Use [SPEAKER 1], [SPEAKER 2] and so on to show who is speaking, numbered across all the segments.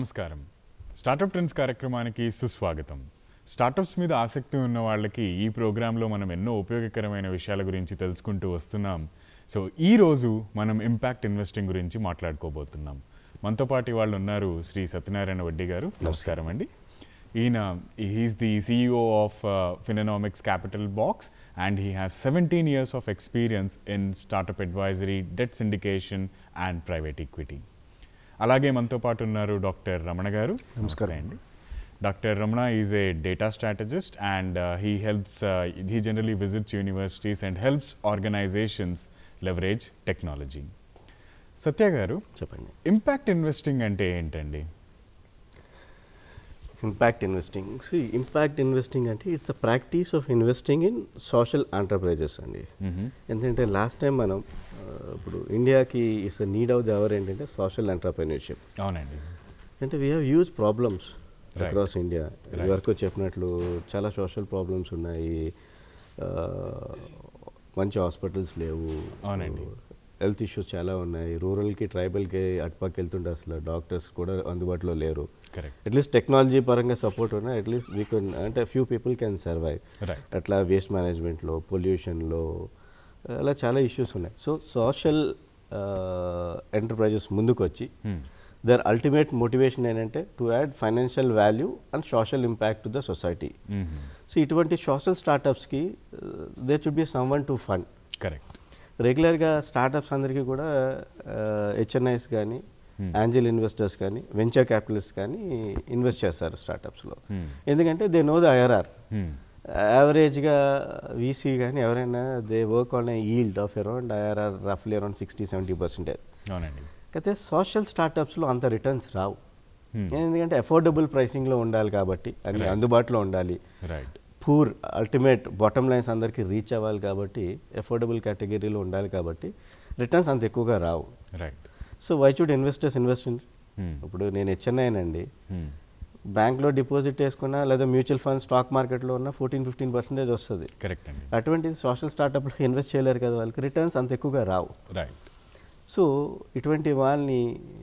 [SPEAKER 1] నమస్కారం startup trends కార్యక్రమానికి సుస్వాగతం స్టార్టప్స్ మీద ఆసక్తి ఉన్న వాళ్ళకి ఈ ప్రోగ్రాంలో మనం ఎన్నో ఉపయోగకరమైన విషయాల గురించి తెలుసుకుంటూ వస్తున్నాం సో ఈ రోజు మనం ఇంపాక్ట్ ఇన్వెస్టింగ్ గురించి మాట్లాడుకోబోతున్నాం మనతో పాటు వాళ్ళు ఉన్నారు శ్రీ సత్యనారాయణ వడ్డీ గారు నమస్కారం అండి ఈయన he's the CEO of Finanomics capital box and he has seventeen years of experience in startup advisory debt syndication and private equity అలాగే మనతో పాటు ఉన్నారు డాక్టర్ రమణ గారు నమస్కారం అండి doctor Ramana is a data strategist and he helps he generally visits universities and helps organizations leverage technology Satya గారు
[SPEAKER 2] చెప్పండి
[SPEAKER 1] impact investing అంటే ఏంటండి
[SPEAKER 2] impact investing see impact investing అంటే it's the practice of investing in social enterprises అండి ఎందుకంటే last time మనం ఆ, ఇప్పుడు ఇండియాకి it's the need of the hour ఏంటంటే సోషల్ ఎంటర్ప్రైనర్షిప్
[SPEAKER 1] అవునండి
[SPEAKER 2] అంటే we have huge problems
[SPEAKER 1] Right.
[SPEAKER 2] Across India
[SPEAKER 1] Right.
[SPEAKER 2] వరకు చెప్పినట్లు చాలా సోషల్ ప్రాబ్లమ్స్ ఉన్నాయి ఆ, మంచి హాస్పిటల్స్ లేవు
[SPEAKER 1] అవునండి.
[SPEAKER 2] హెల్త్ ఇష్యూస్ చాలా ఉన్నాయి రూరల్కి ట్రైబల్కి అటుపక్క వెళ్తుంటే అసలు డాక్టర్స్ కూడా అందుబాటులో లేరు
[SPEAKER 1] కరెక్ట్
[SPEAKER 2] అట్లీస్ట్ టెక్నాలజీ పరంగా సపోర్ట్ ఉన్నా అట్లీస్ట్ వీ కెన్ అంటే few people can survive
[SPEAKER 1] right
[SPEAKER 2] అట్లా వేస్ట్ మేనేజ్మెంట్లో పొల్యూషన్లో అలా చాలా ఇష్యూస్ ఉన్నాయి సో సోషల్ ఎంటర్ప్రైజెస్ ముందుకు వచ్చి దర్ అల్టిమేట్ మోటివేషన్ ఏంటంటే to add financial value and social impact to the society so ఇటువంటి సోషల్ స్టార్టప్స్కి they should be someone to fund
[SPEAKER 1] correct
[SPEAKER 2] రెగ్యులర్గా స్టార్టప్స్ అందరికీ కూడా హెచ్ఎన్ఐస్ కానీ యాంజల్ ఇన్వెస్టర్స్ కానీ వెంచర్ క్యాపిటలిస్ట్ కానీ ఇన్వెస్ట్ చేస్తారు స్టార్టప్స్లో ఎందుకంటే దే నో ద ఐఆర్ఆర్ యావరేజ్గా వీసీ కానీ ఎవరైనా they work on a yield of around IRR రఫ్లీ అరౌండ్ సిక్స్టీ సెవెంటీ పర్సెంటేజ్
[SPEAKER 1] అవునండి
[SPEAKER 2] అయితే సోషల్ స్టార్టప్స్లో అంత రిటర్న్స్ రావు
[SPEAKER 1] Hmm.
[SPEAKER 2] ఎందుకంటే అఫోర్డబుల్ ప్రైసింగ్లో ఉండాలి కాబట్టి అన్ని
[SPEAKER 1] Right.
[SPEAKER 2] అందుబాటులో ఉండాలి
[SPEAKER 1] right
[SPEAKER 2] poor ultimate bottom lines అందరికీ రీచ్ అవ్వాలి కాబట్టి అఫోర్డబుల్ కేటగిరీలో ఉండాలి కాబట్టి రిటర్న్స్ అంత ఎక్కువగా రావు
[SPEAKER 1] right
[SPEAKER 2] so why should investors invest in ఇప్పుడు నేను హెచ్ఎన్ఐనండి బ్యాంక్లో డిపాజిట్ వేసుకున్నా లేదా మ్యూచువల్ ఫండ్ స్టాక్ మార్కెట్లో ఉన్న ఫోర్టీన్ ఫిఫ్టీన్ పర్సెంటేజ్ వస్తుంది
[SPEAKER 1] కరెక్ట్ అండి
[SPEAKER 2] అటువంటిది సోషల్ స్టార్టప్లో ఇన్వెస్ట్ చేయలేరు కదా వాళ్ళకి రిటర్న్స్ అంత ఎక్కువగా రావు
[SPEAKER 1] రైట్
[SPEAKER 2] సో ఇటువంటి వాళ్ళని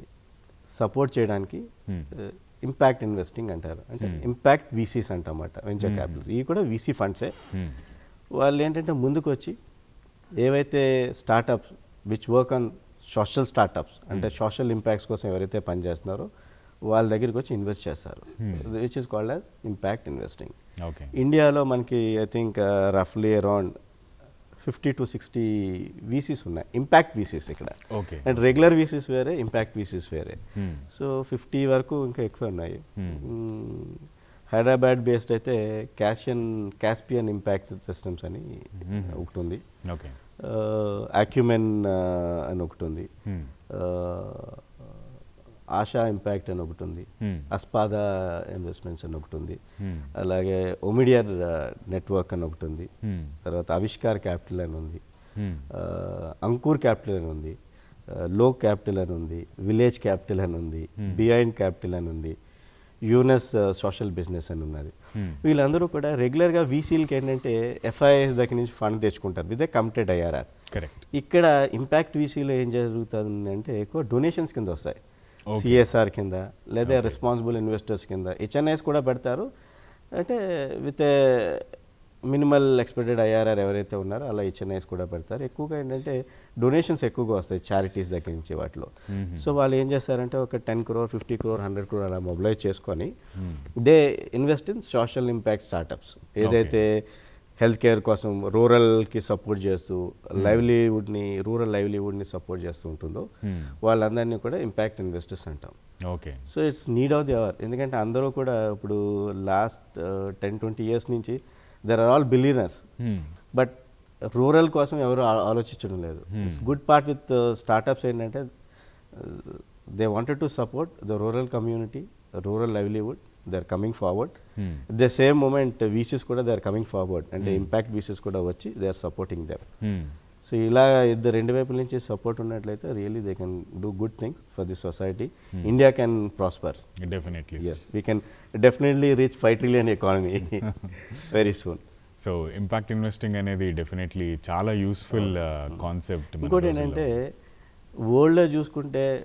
[SPEAKER 2] సపోర్ట్ చేయడానికి
[SPEAKER 1] Hmm.
[SPEAKER 2] ఇంపాక్ట్ ఇన్వెస్టింగ్ అంటారు అంటే ఇంపాక్ట్ వీసీస్ అంటమాట వెంచర్ క్యాపిటల్ ఇవి కూడా వీసీ ఫండ్సే వాళ్ళు ఏంటంటే ముందుకు వచ్చి ఏవైతే startups which work on social startups అంటే సోషల్ ఇంపాక్ట్స్ కోసం ఎవరైతే పనిచేస్తున్నారో వాళ్ళ దగ్గరికి వచ్చి ఇన్వెస్ట్ చేస్తారు which is called as impact investing
[SPEAKER 1] okay
[SPEAKER 2] ఇండియాలో మనకి ఐ థింక్ రఫ్లీ around fifty to sixty VCs ఉన్నాయి ఇంపాక్ట్ వీసీస్ ఇక్కడ
[SPEAKER 1] ఓకే
[SPEAKER 2] అండ్ రెగ్యులర్ వీసీస్ వేరే ఇంపాక్ట్ వీసీస్ వేరే
[SPEAKER 1] Hmm.
[SPEAKER 2] సో ఫిఫ్టీ వరకు ఇంకా ఎక్కువ ఉన్నాయి మ్మ్. హైదరాబాద్ బేస్డ్ అయితే క్యాషియన్ క్యాస్పియన్ ఇంపాక్ట్ సిస్టమ్స్ అని ఒకటి ఉంది
[SPEAKER 1] ఓకే
[SPEAKER 2] అక్యుమెన్ అని ఒకటి ఉంది
[SPEAKER 1] Hmm.
[SPEAKER 2] ఆశా ఇంపాక్ట్ అని ఒకటి ఉంది
[SPEAKER 1] Hmm.
[SPEAKER 2] అస్పాదా ఇన్వెస్ట్మెంట్స్ అని ఒకటి ఉంది
[SPEAKER 1] Hmm.
[SPEAKER 2] అలాగే ఒమిడియర్ నెట్వర్క్ అని ఒకటి ఉంది
[SPEAKER 1] Hmm.
[SPEAKER 2] తర్వాత ఆవిష్కార్ క్యాపిటల్ అని ఉంది
[SPEAKER 1] Hmm.
[SPEAKER 2] ఆ, అంకుర్ క్యాపిటల్ అని ఉంది లో క్యాపిటల్ అని ఉంది విలేజ్ క్యాపిటల్ అని ఉంది బిహైండ్ క్యాపిటల్ అని ఉంది యూనస్ సోషల్ బిజినెస్ అని ఉన్నది
[SPEAKER 1] Hmm.
[SPEAKER 2] వీళ్ళందరూ కూడా రెగ్యులర్గా వీసీలకి ఏంటంటే ఎఫ్ఐఎస్ దగ్గర నుంచి ఫండ్ తెచ్చుకుంటారు విత్ కమిటెడ్ ఐఆర్ఆర్
[SPEAKER 1] కరెక్ట్
[SPEAKER 2] ఇక్కడ ఇంపాక్ట్ వీసీలో ఏం జరుగుతుంది అంటే ఎక్కువ డొనేషన్స్ కింద వస్తాయి
[SPEAKER 1] Okay.
[SPEAKER 2] సిఎస్ఆర్ కింద లేదా రెస్పాన్సిబుల్ ఇన్వెస్టర్స్ కింద హెచ్ఎన్ఐస్ కూడా పెడతారు అంటే విత్ మినిమల్ ఎక్స్పెక్టెడ్ ఐఆర్ఆర్ ఎవరైతే ఉన్నారో అలా హెచ్ఎన్ఐస్ కూడా పెడతారు ఎక్కువగా ఏంటంటే డొనేషన్స్ ఎక్కువగా వస్తాయి చారిటీస్ దగ్గర నుంచి వాటిలో సో వాళ్ళు ఏం చేస్తారంటే ఒక ten crore fifty crore hundred crore అలా మొబిలైజ్ చేసుకొని they invest in social impact startups ఏదైతే హెల్త్ కేర్ కోసం రూరల్కి సపోర్ట్ చేస్తూ లైవ్లీవుడ్ని రూరల్ లైవ్లీవుడ్ని సపోర్ట్ చేస్తూ ఉంటుందో వాళ్ళందరినీ కూడా ఇంపాక్ట్ ఇన్వెస్టర్స్ అంటాం
[SPEAKER 1] okay
[SPEAKER 2] so it's need of the hour ఎందుకంటే అందరూ కూడా ఇప్పుడు లాస్ట్ టెన్ ట్వంటీ ఇయర్స్ నుంచి there are all billionaires but rural కోసం ఎవరు ఆ- ఆలోచించడం లేదు గుడ్ పార్ట్ విత్ స్టార్టప్స్ ఏంటంటే they wanted to support the rural community rural livelihood they are coming forward the same moment VCs కూడా they are coming forward అంటే impact VCs కూడా వచ్చి they are supporting them so ఇలా ఇద్దరు రెండు వైపుల నుంచి సపోర్ట్ ఉన్నట్లయితే really they can do good things for the society India can prosper
[SPEAKER 1] definitely
[SPEAKER 2] yes we can definitely reach five trillion economy very soon
[SPEAKER 1] so impact investing అనేది definitely చాలా useful concept
[SPEAKER 2] ఇంకోటి ఏంటంటే వరల్డ్లో చూసుకుంటే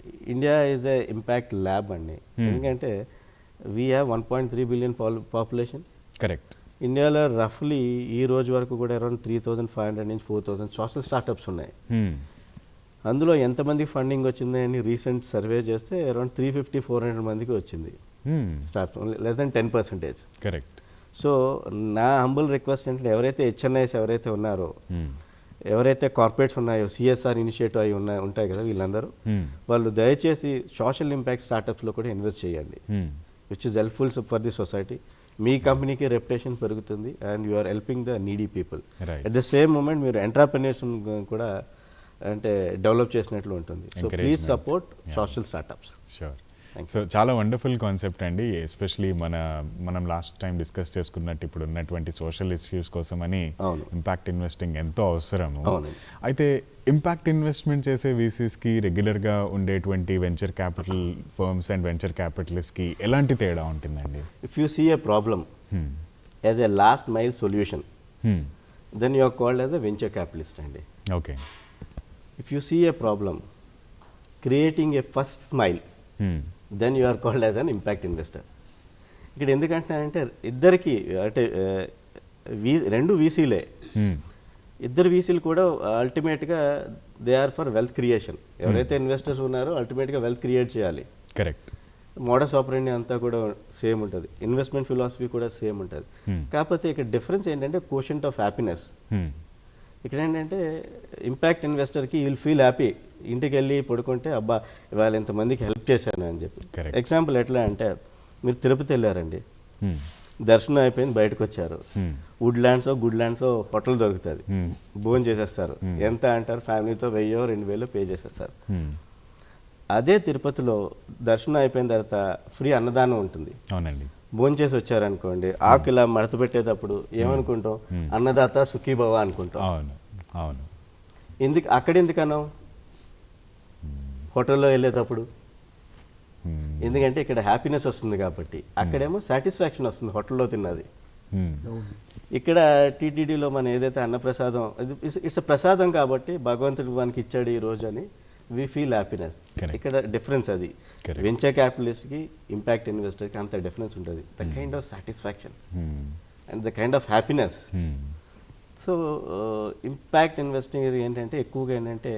[SPEAKER 2] India is a impact lab అండి ఎందుకంటే we have one point three billion population
[SPEAKER 1] correct
[SPEAKER 2] ఇండియాలో రఫ్లీ ఈ రోజు వరకు కూడా around three thousand five hundred నుంచి ఫోర్ థౌసండ్ సోషల్ స్టార్టప్స్ ఉన్నాయి అందులో ఎంతమంది ఫండింగ్ వచ్చింది అని రీసెంట్ సర్వే చేస్తే around three fifty four hundred మందికి వచ్చింది start less than ten percentage
[SPEAKER 1] correct
[SPEAKER 2] so నా హంబుల్ రిక్వెస్ట్ ఏంటంటే ఎవరైతే హెచ్ఎన్ఐస్ ఎవరైతే ఉన్నారో ఎవరైతే కార్పొరేట్స్ ఉన్నాయో సిఎస్ఆర్ ఇనిషియేటివ్ అయి ఉన్నాయి ఉంటాయి కదా వీళ్ళందరూ వాళ్ళు దయచేసి సోషల్ ఇంపాక్ట్ స్టార్టప్స్లో కూడా ఇన్వెస్ట్ చేయండి which is helpful for the society మీ కంపెనీకి రెప్యుటేషన్ పెరుగుతుంది and you are helping the needy people
[SPEAKER 1] Right.
[SPEAKER 2] At the same moment మీరు ఎంటర్ప్రెన్యూర్స్ కూడా అంటే డెవలప్ చేసినట్లు ఉంటుంది so please
[SPEAKER 1] Encouragement.
[SPEAKER 2] Support social startups
[SPEAKER 1] sure
[SPEAKER 2] Thank
[SPEAKER 1] so చాలా వండర్ఫుల్ కాన్సెప్ట్ అండి ఎస్పెషలీ మన మనం లాస్ట్ టైం డిస్కస్ చేసుకున్నట్టు ఇప్పుడు ఉన్నటువంటి సోషల్ ఇష్యూస్ కోసమని
[SPEAKER 2] అవును.
[SPEAKER 1] ఇంపాక్ట్ ఇన్వెస్టింగ్ ఎంతో అవసరము
[SPEAKER 2] అవునండి.
[SPEAKER 1] అయితే ఇంపాక్ట్ ఇన్వెస్ట్మెంట్ చేసే వీసీస్కి రెగ్యులర్గా ఉండేటువంటి venture capital firms and venture క్యాపిటలిస్ట్కి ఎలాంటి తేడా ఉంటుందండి
[SPEAKER 2] if you see a problem as a last mile solution then you are called as a venture capitalist అండి
[SPEAKER 1] okay
[SPEAKER 2] if you see a problem creating a first smile then you are called as an impact investor ఇక్కడ ఎందుకంటున్నానంటే ఇద్దరికి అంటే ఆ, we రెండు వీసీలే ఇద్దరు వీసీలు కూడా అల్టిమేట్గా they are for wealth creation ఎవరైతే ఇన్వెస్టర్స్ ఉన్నారో అల్టిమేట్గా వెల్త్ క్రియేట్ చేయాలి
[SPEAKER 1] కరెక్ట్
[SPEAKER 2] మోడస్ ఆపరేండి అంతా కూడా సేమ్ ఉంటుంది ఇన్వెస్ట్మెంట్ ఫిలాసఫీ కూడా సేమ్ ఉంటుంది
[SPEAKER 1] Hmm.
[SPEAKER 2] కాకపోతే ఇక్కడ డిఫరెన్స్ ఏంటంటే కోషంట్ ఆఫ్ హ్యాపీనెస్ ఇక్కడ ఏంటంటే ఇంపాక్ట్ ఇన్వెస్టర్కి విల్ ఫీల్ హ్యాపీ ఇంటికి వెళ్ళి పడుకుంటే అబ్బా ఇవాళ ఇంతమందికి హెల్ప్ చేశాను అని చెప్పి
[SPEAKER 1] Correct.
[SPEAKER 2] ఎగ్జాంపుల్ ఎట్లా అంటే మీరు తిరుపతి వెళ్ళారండి దర్శనం అయిపోయింది బయటకు వచ్చారు wood lands good lands hotel దొరుకుతుంది భోజనం చేసేస్తారు ఎంత అంటారు ఫ్యామిలీతో వెయ్యో రెండు వేలు పే చేసేస్తారు అదే తిరుపతిలో దర్శనం అయిపోయిన తర్వాత ఫ్రీ అన్నదానం ఉంటుంది
[SPEAKER 1] అవునండి
[SPEAKER 2] భోంచేసి వచ్చారనుకోండి ఆకు ఇలా మడత పెట్టేటప్పుడు ఏమనుకుంటాం అన్నదాత సుఖీభవ అనుకుంటాం
[SPEAKER 1] అవును అవును
[SPEAKER 2] ఎందుకు అక్కడ ఎందుకన్నాం హోటల్లో వెళ్ళేటప్పుడు
[SPEAKER 1] Hmm.
[SPEAKER 2] ఎందుకంటే ఇక్కడ హ్యాపీనెస్ వస్తుంది కాబట్టి అక్కడేమో సాటిస్ఫాక్షన్ వస్తుంది హోటల్లో తిన్నది
[SPEAKER 1] Hmm.
[SPEAKER 2] ఇక్కడ టీటీడీలో మనం ఏదైతే అన్నప్రసాదం ఇట్స్ ప్రసాదం కాబట్టి భగవంతుడు మనకి ఇచ్చాడు ఈ రోజు అని వి ఫీల్ హ్యాపీనెస్
[SPEAKER 1] Correct.
[SPEAKER 2] ఇక్కడ డిఫరెన్స్ అది
[SPEAKER 1] Correct.
[SPEAKER 2] వెంచర్ క్యాపిటలిస్ట్కి ఇంపాక్ట్ ఇన్వెస్టర్కి అంత డిఫరెన్స్ ఉంటుంది the kind of satisfaction
[SPEAKER 1] Hmm.
[SPEAKER 2] And the kind of happiness
[SPEAKER 1] Hmm.
[SPEAKER 2] So impact investing ఏంటంటే ఎక్కువగా ఏంటంటే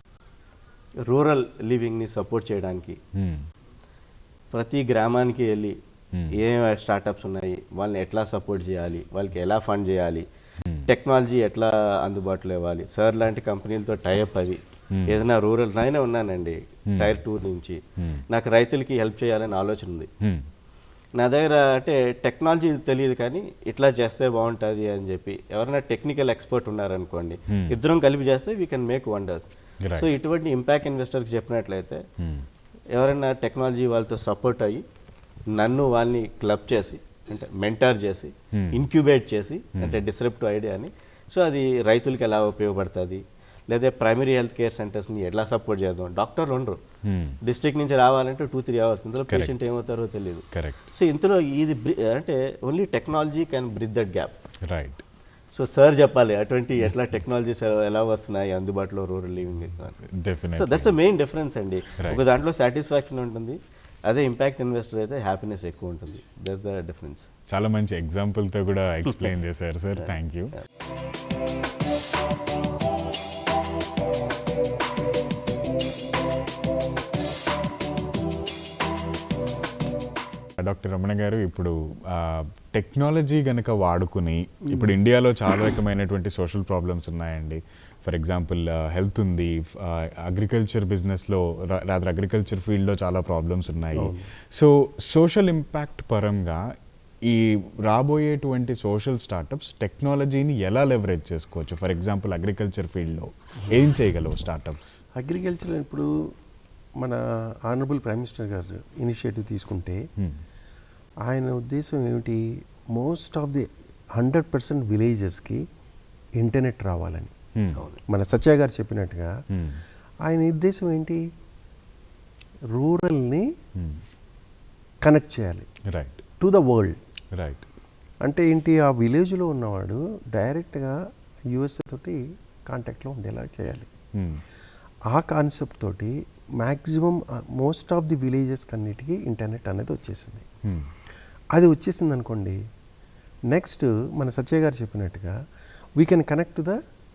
[SPEAKER 2] రూరల్ లివింగ్ని సపోర్ట్ చేయడానికి
[SPEAKER 1] Hmm.
[SPEAKER 2] ప్రతి గ్రామానికి వెళ్ళి
[SPEAKER 1] Hmm.
[SPEAKER 2] ఏ స్టార్టప్స్ ఉన్నాయి వాళ్ళని ఎట్లా సపోర్ట్ చేయాలి వాళ్ళకి ఎలా ఫండ్ చేయాలి
[SPEAKER 1] Hmm.
[SPEAKER 2] టెక్నాలజీ ఎట్లా అందుబాటులో ఇవ్వాలి సార్ లాంటి కంపెనీలతో టైఅప్ అవి
[SPEAKER 1] Hmm.
[SPEAKER 2] ఏదైనా రూరల్ నేనే ఉన్నానండి టైర్ టూ నుంచి
[SPEAKER 1] Hmm.
[SPEAKER 2] నాకు రైతులకి హెల్ప్ చేయాలని ఆలోచన ఉంది
[SPEAKER 1] Hmm.
[SPEAKER 2] నా దగ్గర అంటే టెక్నాలజీ తెలియదు కానీ ఇట్లా చేస్తే బాగుంటుంది అని చెప్పి ఎవరైనా టెక్నికల్ ఎక్స్పర్ట్ ఉన్నారనుకోండి
[SPEAKER 1] Hmm.
[SPEAKER 2] ఇద్దరం కలిపి చేస్తే we can make wonders
[SPEAKER 1] Right.
[SPEAKER 2] So ఇటువంటి ఇంపాక్ట్ ఇన్వెస్టర్కి చెప్పినట్లయితే
[SPEAKER 1] Hmm.
[SPEAKER 2] ఎవరైనా టెక్నాలజీ వాళ్ళతో సపోర్ట్ అయ్యి నన్ను వాళ్ళని క్లబ్ చేసి అంటే మెంటార్ చేసి
[SPEAKER 1] Hmm.
[SPEAKER 2] ఇంక్యుబేట్ చేసి అంటే డిస్రప్టివ్ ఐడియా అని సో అది రైతులకి ఎలా ఉపయోగపడుతుంది లేదా ప్రైమరీ హెల్త్ కేర్ సెంటర్స్ని ఎట్లా సపోర్ట్ చేద్దాం డాక్టర్లు ఉండరు
[SPEAKER 1] Hmm.
[SPEAKER 2] డిస్ట్రిక్ట్ నుంచి రావాలంటే టూ త్రీ అవర్స్ ఇందులో
[SPEAKER 1] Correct.
[SPEAKER 2] పేషెంట్ ఏమవుతారో తెలియదు
[SPEAKER 1] కరెక్ట్
[SPEAKER 2] సో ఇందులో ఇది బ్రి- అంటే only technology can bridge that gap
[SPEAKER 1] right
[SPEAKER 2] so sir చెప్పాలి అటువంటి ఎట్లా టెక్నాలజీస్ ఎలా వస్తున్నాయి అందుబాటులో rural living so
[SPEAKER 1] definite
[SPEAKER 2] that's the main difference అండి
[SPEAKER 1] Right.
[SPEAKER 2] ఒక దాంట్లో సాటిస్ఫాక్షన్ ఉంటుంది అదే ఇంపాక్ట్ ఇన్వెస్టర్ అయితే హ్యాపీనెస్ ఎక్కువ ఉంటుంది దట్స్ ద డిఫరెన్స్
[SPEAKER 1] చాలా మంచి ఎగ్జాంపుల్తో కూడా ఎక్స్ప్లెయిన్ చేశారు sir thank you doctor Ramana గారు ఇప్పుడు టెక్నాలజీ గనక వాడుకుని ఇప్పుడు ఇండియాలో చాలా రకమైనటువంటి సోషల్ ప్రాబ్లమ్స్ ఉన్నాయండి ఫర్ ఎగ్జాంపుల్ హెల్త్ ఉంది అగ్రికల్చర్ బిజినెస్లో రాదర్ అగ్రికల్చర్ ఫీల్డ్లో చాలా ప్రాబ్లమ్స్ ఉన్నాయి సో సోషల్ ఇంపాక్ట్ పరంగా ఈ రాబోయేటువంటి సోషల్ స్టార్టప్స్ టెక్నాలజీని ఎలా లెవరేజ్ చేసుకోవచ్చు ఫర్ ఎగ్జాంపుల్ అగ్రికల్చర్ ఫీల్డ్లో ఏం చేయగలవు స్టార్టప్స్
[SPEAKER 3] అగ్రికల్చర్ ఇప్పుడు మన ఆనరబుల్ ప్రైమ్ మినిస్టర్ గారు ఇనిషియేటివ్ తీసుకుంటే ఆయన ఉద్దేశం ఏమిటి most of the hundred percent విలేజెస్కి ఇంటర్నెట్ రావాలని మన సత్య గారు చెప్పినట్టుగా ఆయన ఉద్దేశం ఏంటి రూరల్ని కనెక్ట్ చేయాలి
[SPEAKER 1] right
[SPEAKER 3] to the world
[SPEAKER 1] right
[SPEAKER 3] అంటే ఏంటి ఆ విలేజ్లో ఉన్నవాడు డైరెక్ట్గా యుఎస్ఏ తోటి కాంటాక్ట్లో ఉండేలా చేయాలి ఆ కాన్సెప్ట్ తోటి maximum most of the villages కన్నిటికీ ఇంటర్నెట్ అనేది వచ్చేసింది
[SPEAKER 1] Hmm.
[SPEAKER 3] అది వచ్చేసింది అనుకోండి నెక్స్ట్ మన సత్య గారు చెప్పినట్టుగా we can connect to the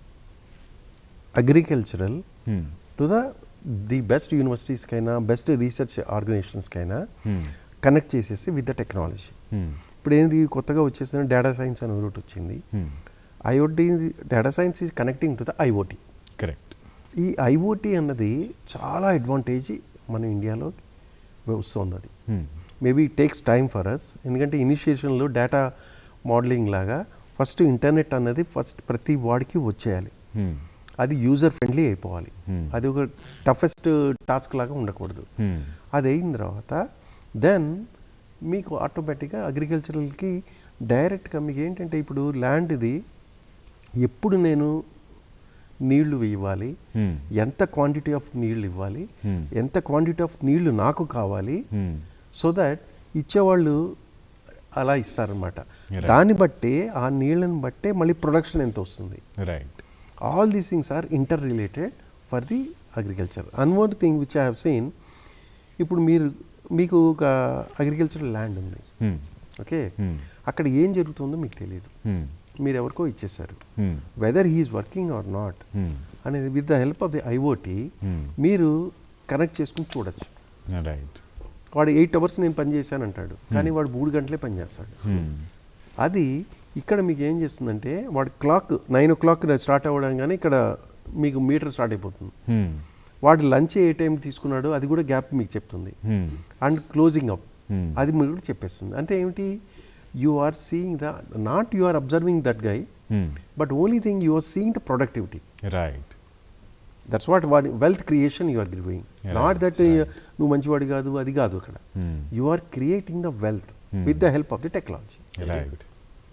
[SPEAKER 3] agricultural
[SPEAKER 1] Hmm.
[SPEAKER 3] To the the best యూనివర్సిటీస్కైనా బెస్ట్ రీసెర్చ్ ఆర్గనైజేషన్స్కైనా
[SPEAKER 1] Hmm.
[SPEAKER 3] కనెక్ట్ చేసేసి విత్ ద టెక్నాలజీ
[SPEAKER 1] Hmm.
[SPEAKER 3] ఇప్పుడు ఏంది కొత్తగా వచ్చేసిన డేటా సైన్స్ అనే రూట్ వచ్చింది
[SPEAKER 1] Hmm.
[SPEAKER 3] IoT data science is connecting to the IoT
[SPEAKER 1] correct
[SPEAKER 3] ఈ ఐఓటీ అన్నది చాలా అడ్వాంటేజ్ మన ఇండియాలో వస్తుంది అది
[SPEAKER 1] Hmm.
[SPEAKER 3] Maybe takes time for us ఎందుకంటే ఇనిషియేషన్లో డేటా మోడలింగ్ లాగా ఫస్ట్ ఇంటర్నెట్ అన్నది ఫస్ట్ ప్రతి వాడికి వచ్చేయాలి
[SPEAKER 1] Hmm.
[SPEAKER 3] అది యూజర్ ఫ్రెండ్లీ అయిపోవాలి
[SPEAKER 1] Hmm.
[SPEAKER 3] అది ఒక టఫెస్ట్ టాస్క్ లాగా ఉండకూడదు
[SPEAKER 1] Hmm.
[SPEAKER 3] అది అయిన తర్వాత దెన్ మీకు ఆటోమేటిక్గా అగ్రికల్చరల్కి డైరెక్ట్గా మీకు ఏంటంటే ఇప్పుడు ల్యాండ్ ఇది ఎప్పుడు నేను నీళ్లు ఇవ్వాలి
[SPEAKER 1] Hmm.
[SPEAKER 3] ఎంత క్వాంటిటీ ఆఫ్ నీళ్లు ఇవ్వాలి
[SPEAKER 1] Hmm.
[SPEAKER 3] ఎంత క్వాంటిటీ ఆఫ్ నీళ్లు నాకు కావాలి
[SPEAKER 1] Hmm.
[SPEAKER 3] సో దట్ ఇచ్చేవాళ్ళు అలా ఇస్తారనమాట
[SPEAKER 1] Right.
[SPEAKER 3] దాన్ని బట్టే ఆ నీళ్ళని బట్టే మళ్ళీ ప్రొడక్షన్ ఎంత వస్తుంది
[SPEAKER 1] right
[SPEAKER 3] all these things are interrelated for the agriculture an more thing which I have seen ఇప్పుడు మీరు మీకు ఒక అగ్రికల్చరల్ ల్యాండ్ ఉంది
[SPEAKER 1] Hmm.
[SPEAKER 3] Okay
[SPEAKER 1] Hmm.
[SPEAKER 3] అక్కడ ఏం జరుగుతుందో మీకు తెలియదు
[SPEAKER 1] Hmm.
[SPEAKER 3] మీరు ఎవరికో ఇచ్చేసారు
[SPEAKER 1] Hmm.
[SPEAKER 3] Whether he's working or not
[SPEAKER 1] Hmm.
[SPEAKER 3] అనేది with the help of the IoT
[SPEAKER 1] Hmm.
[SPEAKER 3] మీరు కనెక్ట్ చేసుకుని చూడొచ్చు
[SPEAKER 1] రైట్
[SPEAKER 3] వాడు ఎయిట్ అవర్స్ నేను పని చేశాను అంటాడు కానీ వాడు మూడు గంటలే పని చేస్తాడు
[SPEAKER 1] Hmm.
[SPEAKER 3] అది ఇక్కడ మీకు ఏం చేస్తుందంటే వాడు clock nine o'clock start అవ్వడం కానీ ఇక్కడ మీకు మీటర్ స్టార్ట్ అయిపోతుంది
[SPEAKER 1] Hmm.
[SPEAKER 3] వాడు లంచ్ ఏ టైం తీసుకున్నాడో అది కూడా గ్యాప్ మీకు చెప్తుంది
[SPEAKER 1] Hmm.
[SPEAKER 3] And closing up
[SPEAKER 1] Hmm.
[SPEAKER 3] అది మీకు కూడా చెప్పేస్తుంది అంటే ఏమిటి you are seeing the not you are observing that guy
[SPEAKER 1] Hmm.
[SPEAKER 3] But only thing you are seeing the productivity
[SPEAKER 1] right
[SPEAKER 3] that's what వాడి wealth creation you are giving
[SPEAKER 1] Right,
[SPEAKER 3] not that నువ్వు మంచివాడి కాదు అది కాదు అక్కడ
[SPEAKER 1] Hmm.
[SPEAKER 3] You are creating the wealth
[SPEAKER 1] Hmm.
[SPEAKER 3] With the help of the technology
[SPEAKER 1] right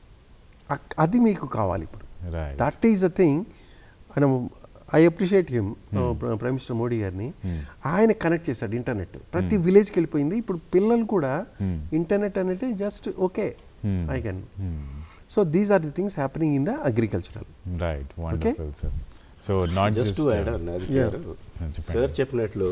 [SPEAKER 3] అది మీకు కావాలి ఇప్పుడు
[SPEAKER 1] right
[SPEAKER 3] that is the thing ఆయన I appreciate him prime minister Modi గారిని ఆయన కనెక్ట్ చేశాడు ఇంటర్నెట్ ప్రతి విలేజ్కి వెళ్ళిపోయింది ఇప్పుడు పిల్లలు కూడా
[SPEAKER 1] Hmm.
[SPEAKER 3] ఇంటర్నెట్ అనేది just okay
[SPEAKER 1] Hmm.
[SPEAKER 3] I can
[SPEAKER 1] Hmm.
[SPEAKER 3] So these are the things happening in the agricultural
[SPEAKER 1] right wonderful sir so not
[SPEAKER 2] just
[SPEAKER 1] just
[SPEAKER 2] to add on అది
[SPEAKER 3] Yeah.
[SPEAKER 1] చెప్పండి.
[SPEAKER 2] సార్ చెప్పినట్లు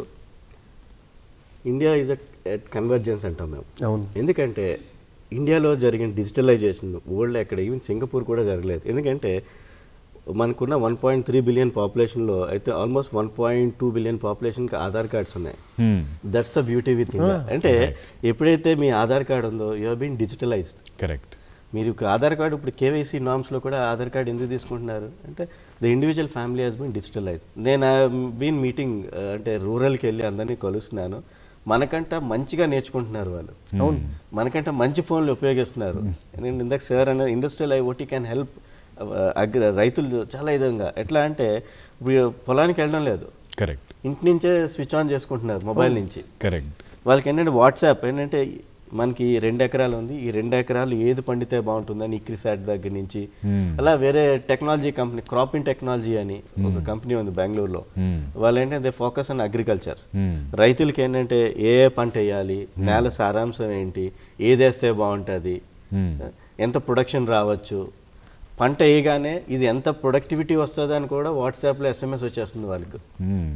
[SPEAKER 2] ఇండియా ఈజ్ అట్ కన్వర్జెన్స్ అంటాం మేము
[SPEAKER 3] అవును
[SPEAKER 2] ఎందుకంటే ఇండియాలో జరిగిన digitalisation world ఎక్కడ ఈవెన్ సింగపూర్ కూడా జరగలేదు ఎందుకంటే మనకున్న వన్ పాయింట్ త్రీ బిలియన్ పాపులేషన్లో అయితే almost one point two billion పాపులేషన్కి ఆధార్ కార్డ్స్ ఉన్నాయి
[SPEAKER 1] Hmm.
[SPEAKER 2] That's the beauty with India అంటే ఎప్పుడైతే మీ ఆధార్ కార్డ్ ఉందో you have been digitalised
[SPEAKER 1] correct
[SPEAKER 2] మీరు ఒక ఆధార్ కార్డు ఇప్పుడు కేవైసీ నామ్స్లో కూడా ఆధార్ కార్డు ఎందుకు తీసుకుంటున్నారు అంటే the individual family has been digitalise నేను బీన్ మీటింగ్ అంటే రూరల్కి వెళ్ళి అందరినీ కలుస్తున్నాను మనకంట మంచిగా నేర్చుకుంటున్నారు వాళ్ళు అవును మనకంట మంచి ఫోన్లు ఉపయోగిస్తున్నారు నేను ఇందాక సార్ అనే ఇండస్ట్రియల్ ఐఓటీ క్యాన్ హెల్ప్ అగ్ర రైతులు చాలా విధంగా ఎట్లా అంటే ఇప్పుడు పొలానికి వెళ్ళడం లేదు
[SPEAKER 1] కరెక్ట్
[SPEAKER 2] ఇంటి నుంచే స్విచ్ ఆన్ చేసుకుంటున్నారు మొబైల్ నుంచి
[SPEAKER 1] కరెక్ట్
[SPEAKER 2] వాళ్ళకి ఏంటంటే వాట్సాప్ ఏంటంటే మనకి రెండు ఎకరాలు ఉంది ఈ రెండు ఎకరాలు ఏది పండితే బాగుంటుందని ఇక్రిసాట్ దగ్గర నుంచి
[SPEAKER 1] Hmm.
[SPEAKER 2] అలా వేరే టెక్నాలజీ కంపెనీ క్రాపింగ్ టెక్నాలజీ అని ఒక కంపెనీ ఉంది బెంగళూరులో
[SPEAKER 1] Hmm.
[SPEAKER 2] వాళ్ళు ఏంటంటే ఫోకస్ ఆన్ అగ్రికల్చర్
[SPEAKER 1] Hmm.
[SPEAKER 2] రైతులకి ఏంటంటే ఏ ఏ పంట వేయాలి నేల సారాంశం ఏంటి ఏది వేస్తే బాగుంటుంది
[SPEAKER 1] Hmm.
[SPEAKER 2] ఎంత ప్రొడక్షన్ రావచ్చు పంట వేయగానే ఇది ఎంత ప్రొడక్టివిటీ వస్తుంది అని కూడా వాట్సాప్లో ఎస్ఎంఎస్ వచ్చేస్తుంది వాళ్ళకి
[SPEAKER 1] Hmm.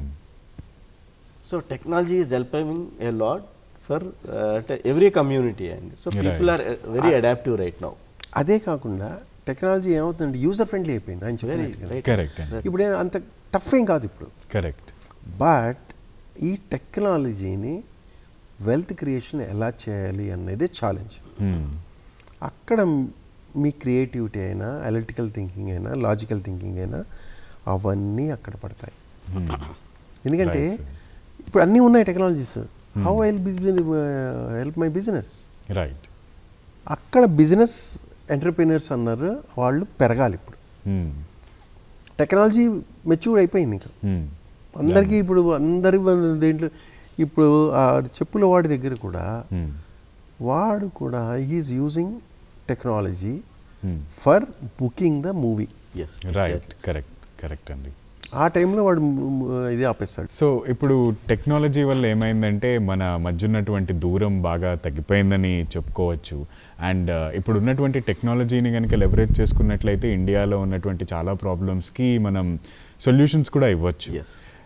[SPEAKER 2] So technology is helping a lot for అంటే ఎవ్రీ కమ్యూనిటీ అండి so people are very adaptive right now
[SPEAKER 3] అదే కాకుండా టెక్నాలజీ ఏమవుతుందంటే యూజర్ ఫ్రెండ్లీ అయిపోయింది ఆయన చెప్పినట్టుగా.
[SPEAKER 2] right.
[SPEAKER 1] కరెక్ట్ అండి
[SPEAKER 3] ఇప్పుడు ఏం అంత టఫ్ ఏం కాదు ఇప్పుడు
[SPEAKER 1] కరెక్ట్
[SPEAKER 3] బట్ ఈ టెక్నాలజీని వెల్త్ క్రియేషన్ ఎలా చేయాలి అనేది ఛాలెంజ్
[SPEAKER 1] Hmm.
[SPEAKER 3] అక్కడ మీ క్రియేటివిటీ అయినా అనలిటికల్ థింకింగ్ అయినా లాజికల్ థింకింగ్ అయినా అవన్నీ అక్కడ పడతాయి
[SPEAKER 1] Hmm.
[SPEAKER 3] ఎందుకంటే
[SPEAKER 1] Right,
[SPEAKER 3] ఇప్పుడు అన్నీ ఉన్నాయి technologies how I business help my business
[SPEAKER 1] right
[SPEAKER 3] అక్కడ బిజినెస్ ఎంటర్ప్రీనర్స్ అన్నారు వాళ్ళు పెరగాలి ఇప్పుడు
[SPEAKER 1] Hmm.
[SPEAKER 3] టెక్నాలజీ మెచ్యూర్ అయిపోయింది ఇంకా
[SPEAKER 1] Hmm.
[SPEAKER 3] అందరికీ ఇప్పుడు అందరి దేంట్లో ఇప్పుడు ఆ చెప్పుల వాడి దగ్గర కూడా
[SPEAKER 1] Hmm.
[SPEAKER 3] వాడు కూడా is using technology
[SPEAKER 1] Hmm.
[SPEAKER 3] For booking the movie
[SPEAKER 2] ఎస్
[SPEAKER 1] రైట్ కరెక్ట్ కరెక్ట్ అండి
[SPEAKER 3] ఆ టైంలో వాడు ము- ము- ఇది ఆపేస్తాడు
[SPEAKER 1] సో ఇప్పుడు టెక్నాలజీ వల్ల ఏమైందంటే మన మధ్య ఉన్నటువంటి దూరం బాగా తగ్గిపోయిందని చెప్పుకోవచ్చు అండ్ ఇప్పుడు ఉన్నటువంటి టెక్నాలజీని కనుక లెవరేజ్ చేసుకున్నట్లయితే ఇండియాలో ఉన్నటువంటి చాలా ప్రాబ్లమ్స్కి మనం సొల్యూషన్స్ కూడా ఇవ్వచ్చు
[SPEAKER 2] Yes.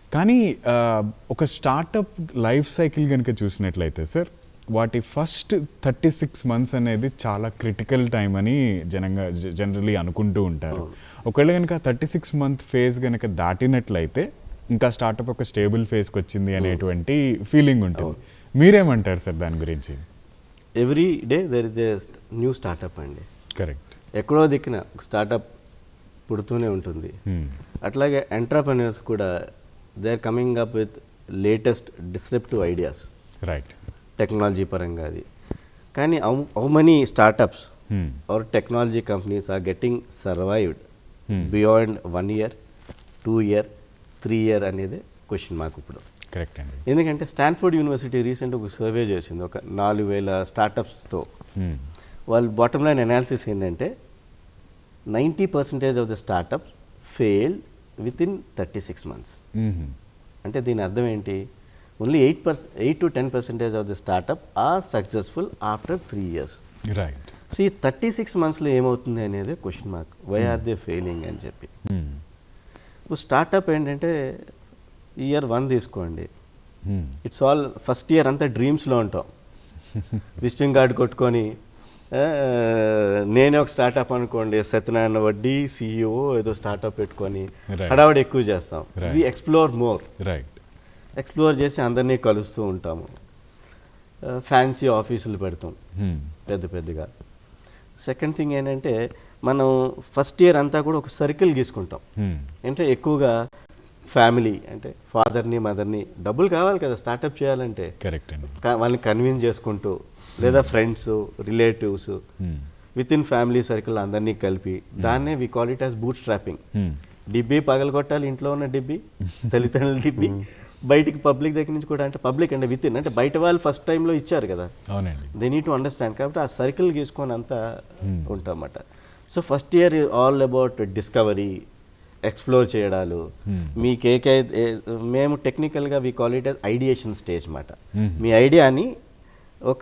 [SPEAKER 1] కానీ ఆ, ఒక స్టార్టప్ లైఫ్ సైకిల్ కనుక చూసినట్లయితే సార్ వాటి ఫస్ట్ థర్టీ సిక్స్ మంత్స్ అనేది చాలా క్రిటికల్ టైం అని జనంగా జనరలీ అనుకుంటూ ఉంటారు ఒకవేళ కనుక థర్టీ సిక్స్ మంత్ ఫేజ్ కనుక దాటినట్లయితే ఇంకా స్టార్టప్ ఒక స్టేబుల్ ఫేజ్కి వచ్చింది అనేటువంటి ఫీలింగ్ ఉంటుంది మీరేమంటారు సార్ దాని గురించి
[SPEAKER 2] every day there is a new startup అండి
[SPEAKER 1] కరెక్ట్
[SPEAKER 2] ఎక్కడో దిక్కున ఒక స్టార్టప్ పుడుతూనే ఉంటుంది అట్లాగే ఎంటర్ప్రెన్యూర్స్ కూడా they are coming up with latest descriptive ideas
[SPEAKER 1] right
[SPEAKER 2] technology పరంగా అది కానీ how many startups or technology companies are getting survived beyond one year two year three year అనేది క్వశ్చన్ మాకు ఇప్పుడు
[SPEAKER 1] కరెక్ట్ అండి
[SPEAKER 2] ఎందుకంటే స్టాన్ఫోర్డ్ యూనివర్సిటీ రీసెంట్ ఒక survey చేసింది ఒక నాలుగు వేల స్టార్టప్స్తో
[SPEAKER 1] Hmm.
[SPEAKER 2] వాళ్ళ బాటమ్ లైన్ అనాలిసిస్ ఏంటంటే ninety percentage of the startup failed within thirty six months
[SPEAKER 1] Mhm.
[SPEAKER 2] అంటే దీని అర్థం ఏంటి only eight per eight to ten percentage of the startup are successful after three years
[SPEAKER 1] right
[SPEAKER 2] so ఈ thirty six మంత్స్లో ఏమవుతుంది అనేది question mark why are they failing అని చెప్పి
[SPEAKER 1] Hmm.
[SPEAKER 2] ఇప్పుడు స్టార్టప్ ఏంటంటే ఇయర్ వన్ తీసుకోండి
[SPEAKER 1] Hmm.
[SPEAKER 2] It's all first year అంతా డ్రీమ్స్లో ఉంటాం విజిటింగ్ కార్డ్ కొట్టుకొని ఆ, నేనే ఒక స్టార్టప్ అనుకోండి సత్యనారాయణ వడ్డీ సీఈఓ ఏదో స్టార్టప్ పెట్టుకొని
[SPEAKER 1] Right.
[SPEAKER 2] హడావడి ఎక్కువ చేస్తాం
[SPEAKER 1] Right.
[SPEAKER 2] We explore more
[SPEAKER 1] right
[SPEAKER 2] explore చేసి అందరినీ కలుస్తూ ఉంటాము ఫ్యాన్సీ ఆఫీసులు పెడతాం
[SPEAKER 1] Hmm.
[SPEAKER 2] పెద్ద పెద్దగా సెకండ్ థింగ్ ఏంటంటే మనం ఫస్ట్ ఇయర్ అంతా కూడా ఒక సర్కిల్ గీసుకుంటాం
[SPEAKER 1] Hmm.
[SPEAKER 2] అంటే ఎక్కువగా ఫ్యామిలీ అంటే ఫాదర్ని మదర్ని డబ్బులు కావాలి కదా స్టార్టప్ చేయాలంటే
[SPEAKER 1] కరెక్ట్ అండి
[SPEAKER 2] కా- వాళ్ళని కన్విన్స్ చేసుకుంటూ లేదా friends relatives
[SPEAKER 1] Hmm.
[SPEAKER 2] Within family circle అందరినీ కలిపి దాన్నే we call it as bootstrapping
[SPEAKER 1] Hmm.
[SPEAKER 2] డిబ్బి పగలగొట్టాలి ఇంట్లో ఉన్న డిబ్బి తల్లిదండ్రుల డిబ్బి బయటికి పబ్లిక్ దగ్గర నుంచి కూడా అంటే పబ్లిక్ అంటే విత్ ఇన్ అంటే బయట వాళ్ళు ఫస్ట్ టైంలో ఇచ్చారు కదా
[SPEAKER 1] అవునండి
[SPEAKER 2] దే నీడ్ టు అండర్స్టాండ్ కాబట్టి ఆ సర్కిల్ గీసుకొని అంతా ఉంటామన్నమాట so first year all about discovery explore చేయడాలు
[SPEAKER 1] Hmm.
[SPEAKER 2] మీకు ఏకైతే మేము టెక్నికల్గా we call it ideation stage మాట మీ ఐడియాని ఒక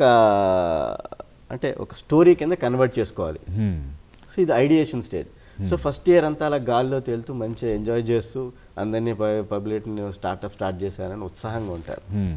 [SPEAKER 2] అంటే ఒక స్టోరీ కింద కన్వర్ట్ చేసుకోవాలి
[SPEAKER 1] Hmm.
[SPEAKER 2] సో ఇది ideation stage so first year అంతా అలా గాల్లో తేలుతూ మంచిగా ఎంజాయ్ చేస్తూ అందరినీ పబ్లిక్ స్టార్టప్ స్టార్ట్ చేశారని ఉత్సాహంగా ఉంటారు
[SPEAKER 1] Hmm.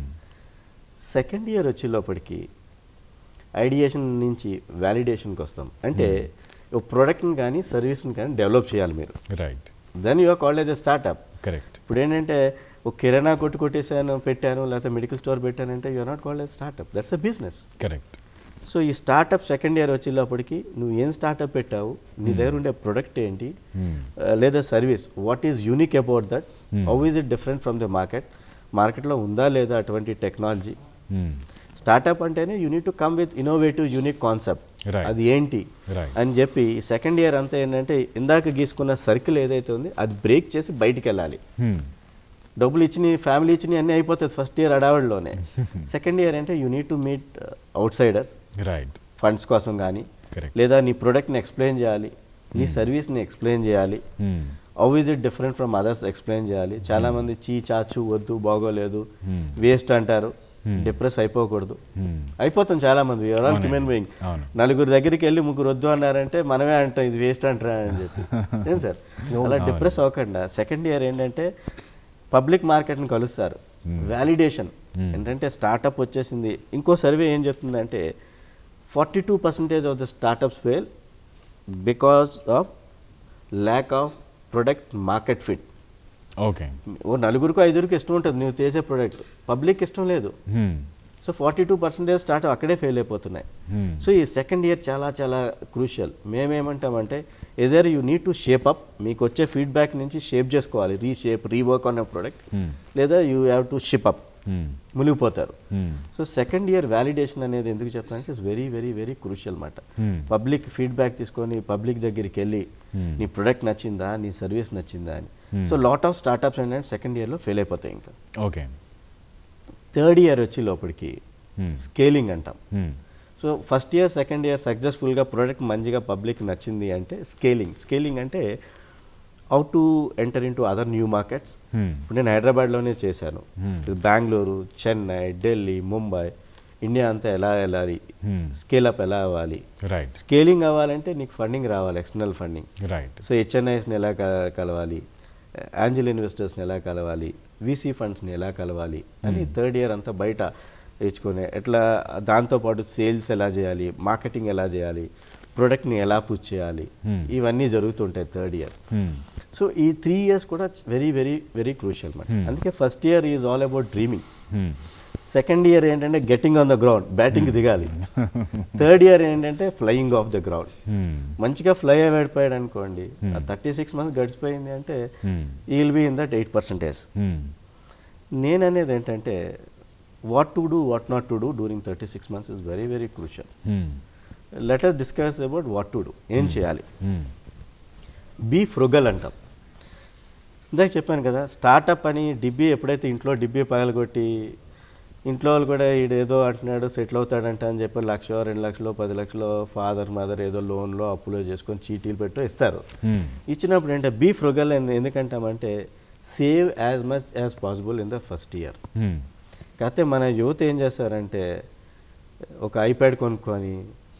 [SPEAKER 2] సెకండ్ ఇయర్ వచ్చే లోపలికి ఐడియేషన్ నుంచి వ్యాలిడేషన్కి వస్తాం అంటే ఒక ప్రోడక్ట్ని కానీ సర్వీస్ని కానీ డెవలప్ చేయాలి మీరు
[SPEAKER 1] right
[SPEAKER 2] then your called as a startup
[SPEAKER 1] correct
[SPEAKER 2] ఇప్పుడు ఏంటంటే ఒక కిరాణా కొట్టు కొట్టేసాను పెట్టాను లేకపోతే మెడికల్ స్టోర్ పెట్టానంటే you are not called as startup that's a business
[SPEAKER 1] correct
[SPEAKER 2] so ఈ స్టార్టప్ సెకండ్ ఇయర్ వచ్చేటప్పటికి నువ్వు ఏం స్టార్టప్ పెట్టావు నీ దగ్గర ఉండే ప్రొడక్ట్ ఏంటి ఆ, లేదా service what is unique about that how is it different from the market మార్కెట్లో ఉందా లేదా అటువంటి టెక్నాలజీ స్టార్టప్ అంటేనే you need to come with innovative unique concept
[SPEAKER 1] Right.
[SPEAKER 2] అది ఏంటి
[SPEAKER 1] Right.
[SPEAKER 2] అని చెప్పి సెకండ్ ఇయర్ అంతా ఏంటంటే ఇందాక గీసుకున్న సర్కిల్ ఏదైతే ఉంది అది బ్రేక్ చేసి బయటికి వెళ్ళాలి డబ్బులు ఇచ్చిన ఫ్యామిలీ ఇచ్చిన అన్నీ అయిపోతుంది ఫస్ట్ ఇయర్ అడావడిలోనే సెకండ్ ఇయర్ అంటే you need to meet outsiders
[SPEAKER 1] right
[SPEAKER 2] funds కోసం కానీ
[SPEAKER 1] Correct.
[SPEAKER 2] లేదా నీ ప్రోడక్ట్ని ఎక్స్ప్లెయిన్ చేయాలి నీ సర్వీస్ని ఎక్స్ప్లెయిన్ చేయాలి how is it different from others explain చేయాలి చాలా మంది చీ చాచు వద్దు బాగోలేదు వేస్ట్ అంటారు డిప్రెస్ అయిపోకూడదు అయిపోతాం చాలా మంది ఆల్
[SPEAKER 1] అవునండి.
[SPEAKER 2] హ్యూమన్ బీయింగ్
[SPEAKER 1] అవును.
[SPEAKER 2] నలుగురు దగ్గరికి వెళ్ళి ముగ్గురు వద్దు అన్నారంటే మనమే అంటాం ఇది వేస్ట్ అంటారా అని చెప్పి ఏం సార్ అలా డిప్రెస్ అవ్వకుండా సెకండ్ ఇయర్ ఏంటంటే పబ్లిక్ మార్కెట్ని కలుస్తారు వ్యాలిడేషన్ ఏంటంటే స్టార్టప్ వచ్చేసింది ఇంకో సర్వే ఏం చెప్తుందంటే forty two percentage of the startups fail because of lack of product market fit
[SPEAKER 1] okay
[SPEAKER 2] ఓ నలుగురికి ఐదుగురికి ఇష్టం ఉంటుంది నువ్వు చేసే ప్రొడక్ట్ పబ్లిక్ ఇష్టం లేదు so forty two percentage start అక్కడే ఫెయిల్ అయిపోతున్నాయి సో ఈ సెకండ్ ఇయర్ చాలా చాలా క్రూషియల్ మేమేమంటామంటే either you need to shape up మీకు వచ్చే ఫీడ్బ్యాక్ నుంచి షేప్ చేసుకోవాలి రీషేప్ రీవర్క్ ఆన్ ప్రోడక్ట్ లేదా you have to ship up మునిగిపోతారు సో సెకండ్ ఇయర్ వ్యాలిడేషన్ అనేది ఎందుకు చెప్తానంటే it's very very very crucial మాట పబ్లిక్ ఫీడ్బ్యాక్ తీసుకొని పబ్లిక్ దగ్గరికి వెళ్ళి నీ ప్రొడక్ట్ నచ్చిందా నీ సర్వీస్ నచ్చిందా అని సో లాట్ ఆఫ్ స్టార్టప్స్ ఏంటంటే సెకండ్ ఇయర్లో ఫెయిల్ అయిపోతాయి ఇంకా
[SPEAKER 1] ఓకే
[SPEAKER 2] థర్డ్ ఇయర్ వచ్చి లోపలికి స్కేలింగ్ అంటాం so first year second year సక్సెస్ఫుల్గా ప్రోడక్ట్ మంచిగా పబ్లిక్ నచ్చింది అంటే స్కేలింగ్ స్కేలింగ్ అంటే how to enter into other new markets ఇప్పుడు నేను హైదరాబాద్లోనే చేశాను బెంగళూరు చెన్నై ఢిల్లీ ముంబై ఇండియా అంతా ఎలా వెళ్ళాలి స్కేలప్ ఎలా అవ్వాలి
[SPEAKER 1] రైట్
[SPEAKER 2] స్కేలింగ్ అవ్వాలంటే నీకు ఫండింగ్ రావాలి ఎక్స్టర్నల్ ఫండింగ్
[SPEAKER 1] రైట్
[SPEAKER 2] సో హెచ్ఎన్ఐస్ని ఎలా క- కలవాలి యాంజిల్ ఇన్వెస్టర్స్ని ఎలా కలవాలి వీసీ ఫండ్స్ని ఎలా కలవాలి అని థర్డ్ ఇయర్ అంతా బయట తెచ్చుకొని ఎట్లా దాంతోపాటు సేల్స్ ఎలా చేయాలి మార్కెటింగ్ ఎలా చేయాలి ప్రొడక్ట్ని ఎలా పుష్ చేయాలి ఇవన్నీ జరుగుతుంటాయి థర్డ్ ఇయర్
[SPEAKER 1] Hmm.
[SPEAKER 2] సో ఈ త్రీ ఇయర్స్ కూడా వెరీ వెరీ వెరీ క్రూషియల్ మాట అందుకే first year is all about dreaming
[SPEAKER 1] Hmm.
[SPEAKER 2] Second year ఏంటంటే getting on the ground batting దిగాలి థర్డ్ ఇయర్ ఏంటంటే flying off the ground
[SPEAKER 1] Hmm.
[SPEAKER 2] మంచిగా fly అయిపోయాడు అనుకోండి థర్టీ సిక్స్ మంత్స్ గడిచిపోయింది అంటే
[SPEAKER 1] Hmm.
[SPEAKER 2] He will be in that eight percentage
[SPEAKER 1] Hmm.
[SPEAKER 2] నేను అనేది ఏంటంటే what to do what not to do during thirty six months is very very crucial
[SPEAKER 1] Hmm.
[SPEAKER 2] Let us discuss about what to do ఏం చేయాలి
[SPEAKER 1] Hmm.
[SPEAKER 2] Be ఫ్రుగల్ అంటాం ఇందాక చెప్పాను కదా startup అని డిబ్బీ ఎప్పుడైతే ఇంట్లో డిబ్బీ పగలగొట్టి ఇంట్లో వాళ్ళు కూడా ఈడేదో అంటున్నాడు సెటిల్ అవుతాడంట అని చెప్పి లక్ష రెండు లక్షలు పది లక్షలు ఫాదర్ మదర్ ఏదో లోన్లో అప్పులో చేసుకొని చీటీలు పెట్టో ఇస్తారు
[SPEAKER 1] Hmm.
[SPEAKER 2] ఇచ్చినప్పుడు ఏంటంటే బీ ఫ్రుగల్ అని ఎందుకంటామంటే save as much as possible in the first year
[SPEAKER 1] Hmm.
[SPEAKER 2] కాకపోతే మన యువత ఏం చేస్తారంటే ఒక ఐప్యాడ్ కొనుక్కొని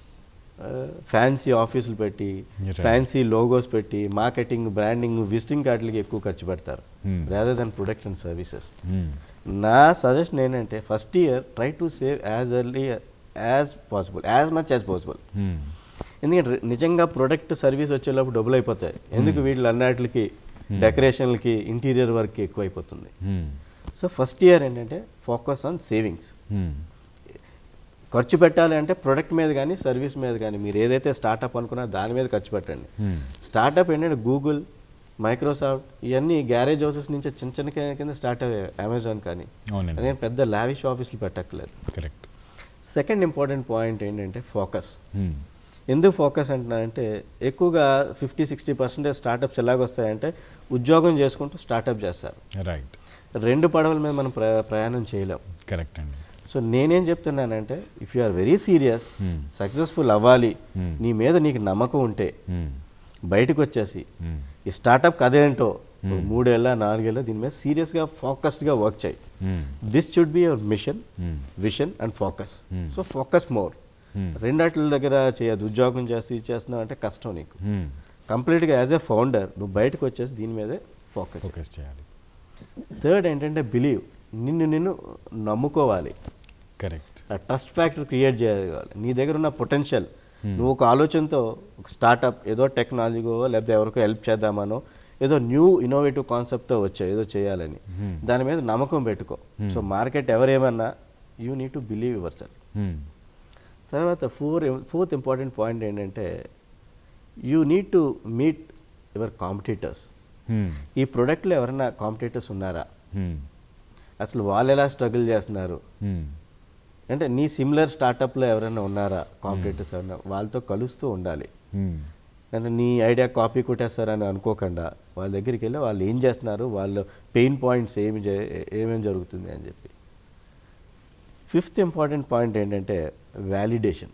[SPEAKER 2] ఫ్యాన్సీ ఆఫీసులు పెట్టి
[SPEAKER 1] Right.
[SPEAKER 2] ఫ్యాన్సీ లోగోస్ పెట్టి మార్కెటింగ్ బ్రాండింగ్ విజిటింగ్ కార్డులకి ఎక్కువ ఖర్చు పెడతారు
[SPEAKER 1] Hmm.
[SPEAKER 2] Rather than product and services
[SPEAKER 1] Hmm.
[SPEAKER 2] నా సజెషన్ ఏంటంటే first year try to save as early as possible as much as possible
[SPEAKER 1] Hmm.
[SPEAKER 2] ఎందుకంటే రి- నిజంగా ప్రొడక్ట్ సర్వీస్ వచ్చేటప్పుడు డబ్బులు అయిపోతాయి ఎందుకు వీళ్ళు అన్నిటికి డెకరేషన్లకి ఇంటీరియర్ వర్క్ ఎక్కువ అయిపోతుంది
[SPEAKER 1] Hmm.
[SPEAKER 2] సో ఫస్ట్ ఇయర్ ఏంటంటే ఫోకస్ ఆన్ సేవింగ్స్
[SPEAKER 1] Hmm.
[SPEAKER 2] ఖర్చు పెట్టాలి అంటే ప్రొడక్ట్ మీద కానీ సర్వీస్ మీద కానీ మీరు ఏదైతే స్టార్టప్ అనుకున్నారో దాని మీద ఖర్చు పెట్టండి
[SPEAKER 1] Hmm.
[SPEAKER 2] స్టార్టప్ ఏంటంటే గూగుల్ మైక్రోసాఫ్ట్ ఇవన్నీ గ్యారేజ్ హౌసెస్ నుంచి చిన్న చిన్న కి- కింద స్టార్ట్ అయ్యాయి అమెజాన్ కానీ
[SPEAKER 1] అవునండి
[SPEAKER 2] అదే పెద్ద లావిష్ ఆఫీసులు పెట్టక్కర్లేదు
[SPEAKER 1] కరెక్ట్
[SPEAKER 2] సెకండ్ ఇంపార్టెంట్ పాయింట్ ఏంటంటే ఫోకస్
[SPEAKER 1] Hmm.
[SPEAKER 2] ఎందుకు ఫోకస్ అంటున్నానంటే ఎక్కువగా ఫిఫ్టీ సిక్స్టీ పర్సెంటేజ్ స్టార్టప్స్ ఎలాగొస్తాయంటే ఉద్యోగం చేసుకుంటూ స్టార్టప్ చేస్తారు
[SPEAKER 1] రైట్
[SPEAKER 2] రెండు పడవల మీద మనం ప్ర ప్రయాణం చేయలేం
[SPEAKER 1] కరెక్ట్ అండి
[SPEAKER 2] సో నేనేం చెప్తున్నానంటే if you are very serious
[SPEAKER 1] Hmm.
[SPEAKER 2] Successful అవ్వాలి
[SPEAKER 1] Hmm.
[SPEAKER 2] నీ మీద నీకు నమ్మకం ఉంటే
[SPEAKER 1] Hmm.
[SPEAKER 2] బయటకు వచ్చేసి
[SPEAKER 1] Hmm.
[SPEAKER 2] ఈ స్టార్టప్ కదేంటో మూడేళ్ళ నాలుగేళ్ళ దీని మీద సీరియస్గా ఫోకస్డ్గా వర్క్ చేయి
[SPEAKER 1] Hmm.
[SPEAKER 2] This should be your mission
[SPEAKER 1] Hmm.
[SPEAKER 2] Vision and focus
[SPEAKER 1] Hmm.
[SPEAKER 2] So focus more
[SPEAKER 1] Hmm.
[SPEAKER 2] రెండాట్ల దగ్గర చేయదు ఉద్యోగం చేస్తూ ఇది చేస్తున్నావు అంటే కష్టం నీకు
[SPEAKER 1] Hmm.
[SPEAKER 2] కంప్లీట్గా యాజ్ ఎ ఫౌండర్ నువ్వు బయటకు వచ్చేసి దీని మీదే ఫోకస్
[SPEAKER 1] ఫోకస్ చేయాలి
[SPEAKER 2] థర్డ్ ఏంటంటే బిలీవ్ నిన్ను నిన్ను నమ్ముకోవాలి
[SPEAKER 1] కరెక్ట్
[SPEAKER 2] ఆ ట్రస్ట్ ఫ్యాక్టర్ క్రియేట్ చేయగలగాలి నీ దగ్గర ఉన్న పొటెన్షియల్ నువ్వు ఒక ఆలోచనతో ఒక స్టార్టప్ ఏదో టెక్నాలజీకో లేకపోతే ఎవరికో హెల్ప్ చేద్దామనో ఏదో న్యూ ఇన్నోవేటివ్ కాన్సెప్ట్తో వచ్చావు ఏదో చేయాలని దాని మీద నమ్మకం పెట్టుకో సో మార్కెట్ ఎవరేమన్నా you need to believe yourself తర్వాత ఫోర్ ఫోర్త్ ఇంపార్టెంట్ పాయింట్ ఏంటంటే you need to meet your competitors ఈ ప్రోడక్ట్లో ఎవరైనా కాంపిటీటర్స్ ఉన్నారా అసలు వాళ్ళు ఎలా స్ట్రగుల్ చేస్తున్నారు అంటే నీ సిమిలర్ స్టార్టప్లో ఎవరైనా ఉన్నారా కాంపిటీటర్స్ ఎవరైనా వాళ్ళతో కలుస్తూ ఉండాలి అంటే నీ ఐడియా కాపీ కొట్టేస్తారని అనుకోకుండా వాళ్ళ దగ్గరికి వెళ్ళి వాళ్ళు ఏం చేస్తున్నారు వాళ్ళ పెయిన్ పాయింట్స్ ఏమి జే- ఏమేమి జరుగుతుంది అని చెప్పి ఫిఫ్త్ ఇంపార్టెంట్ పాయింట్ ఏంటంటే వ్యాలిడేషన్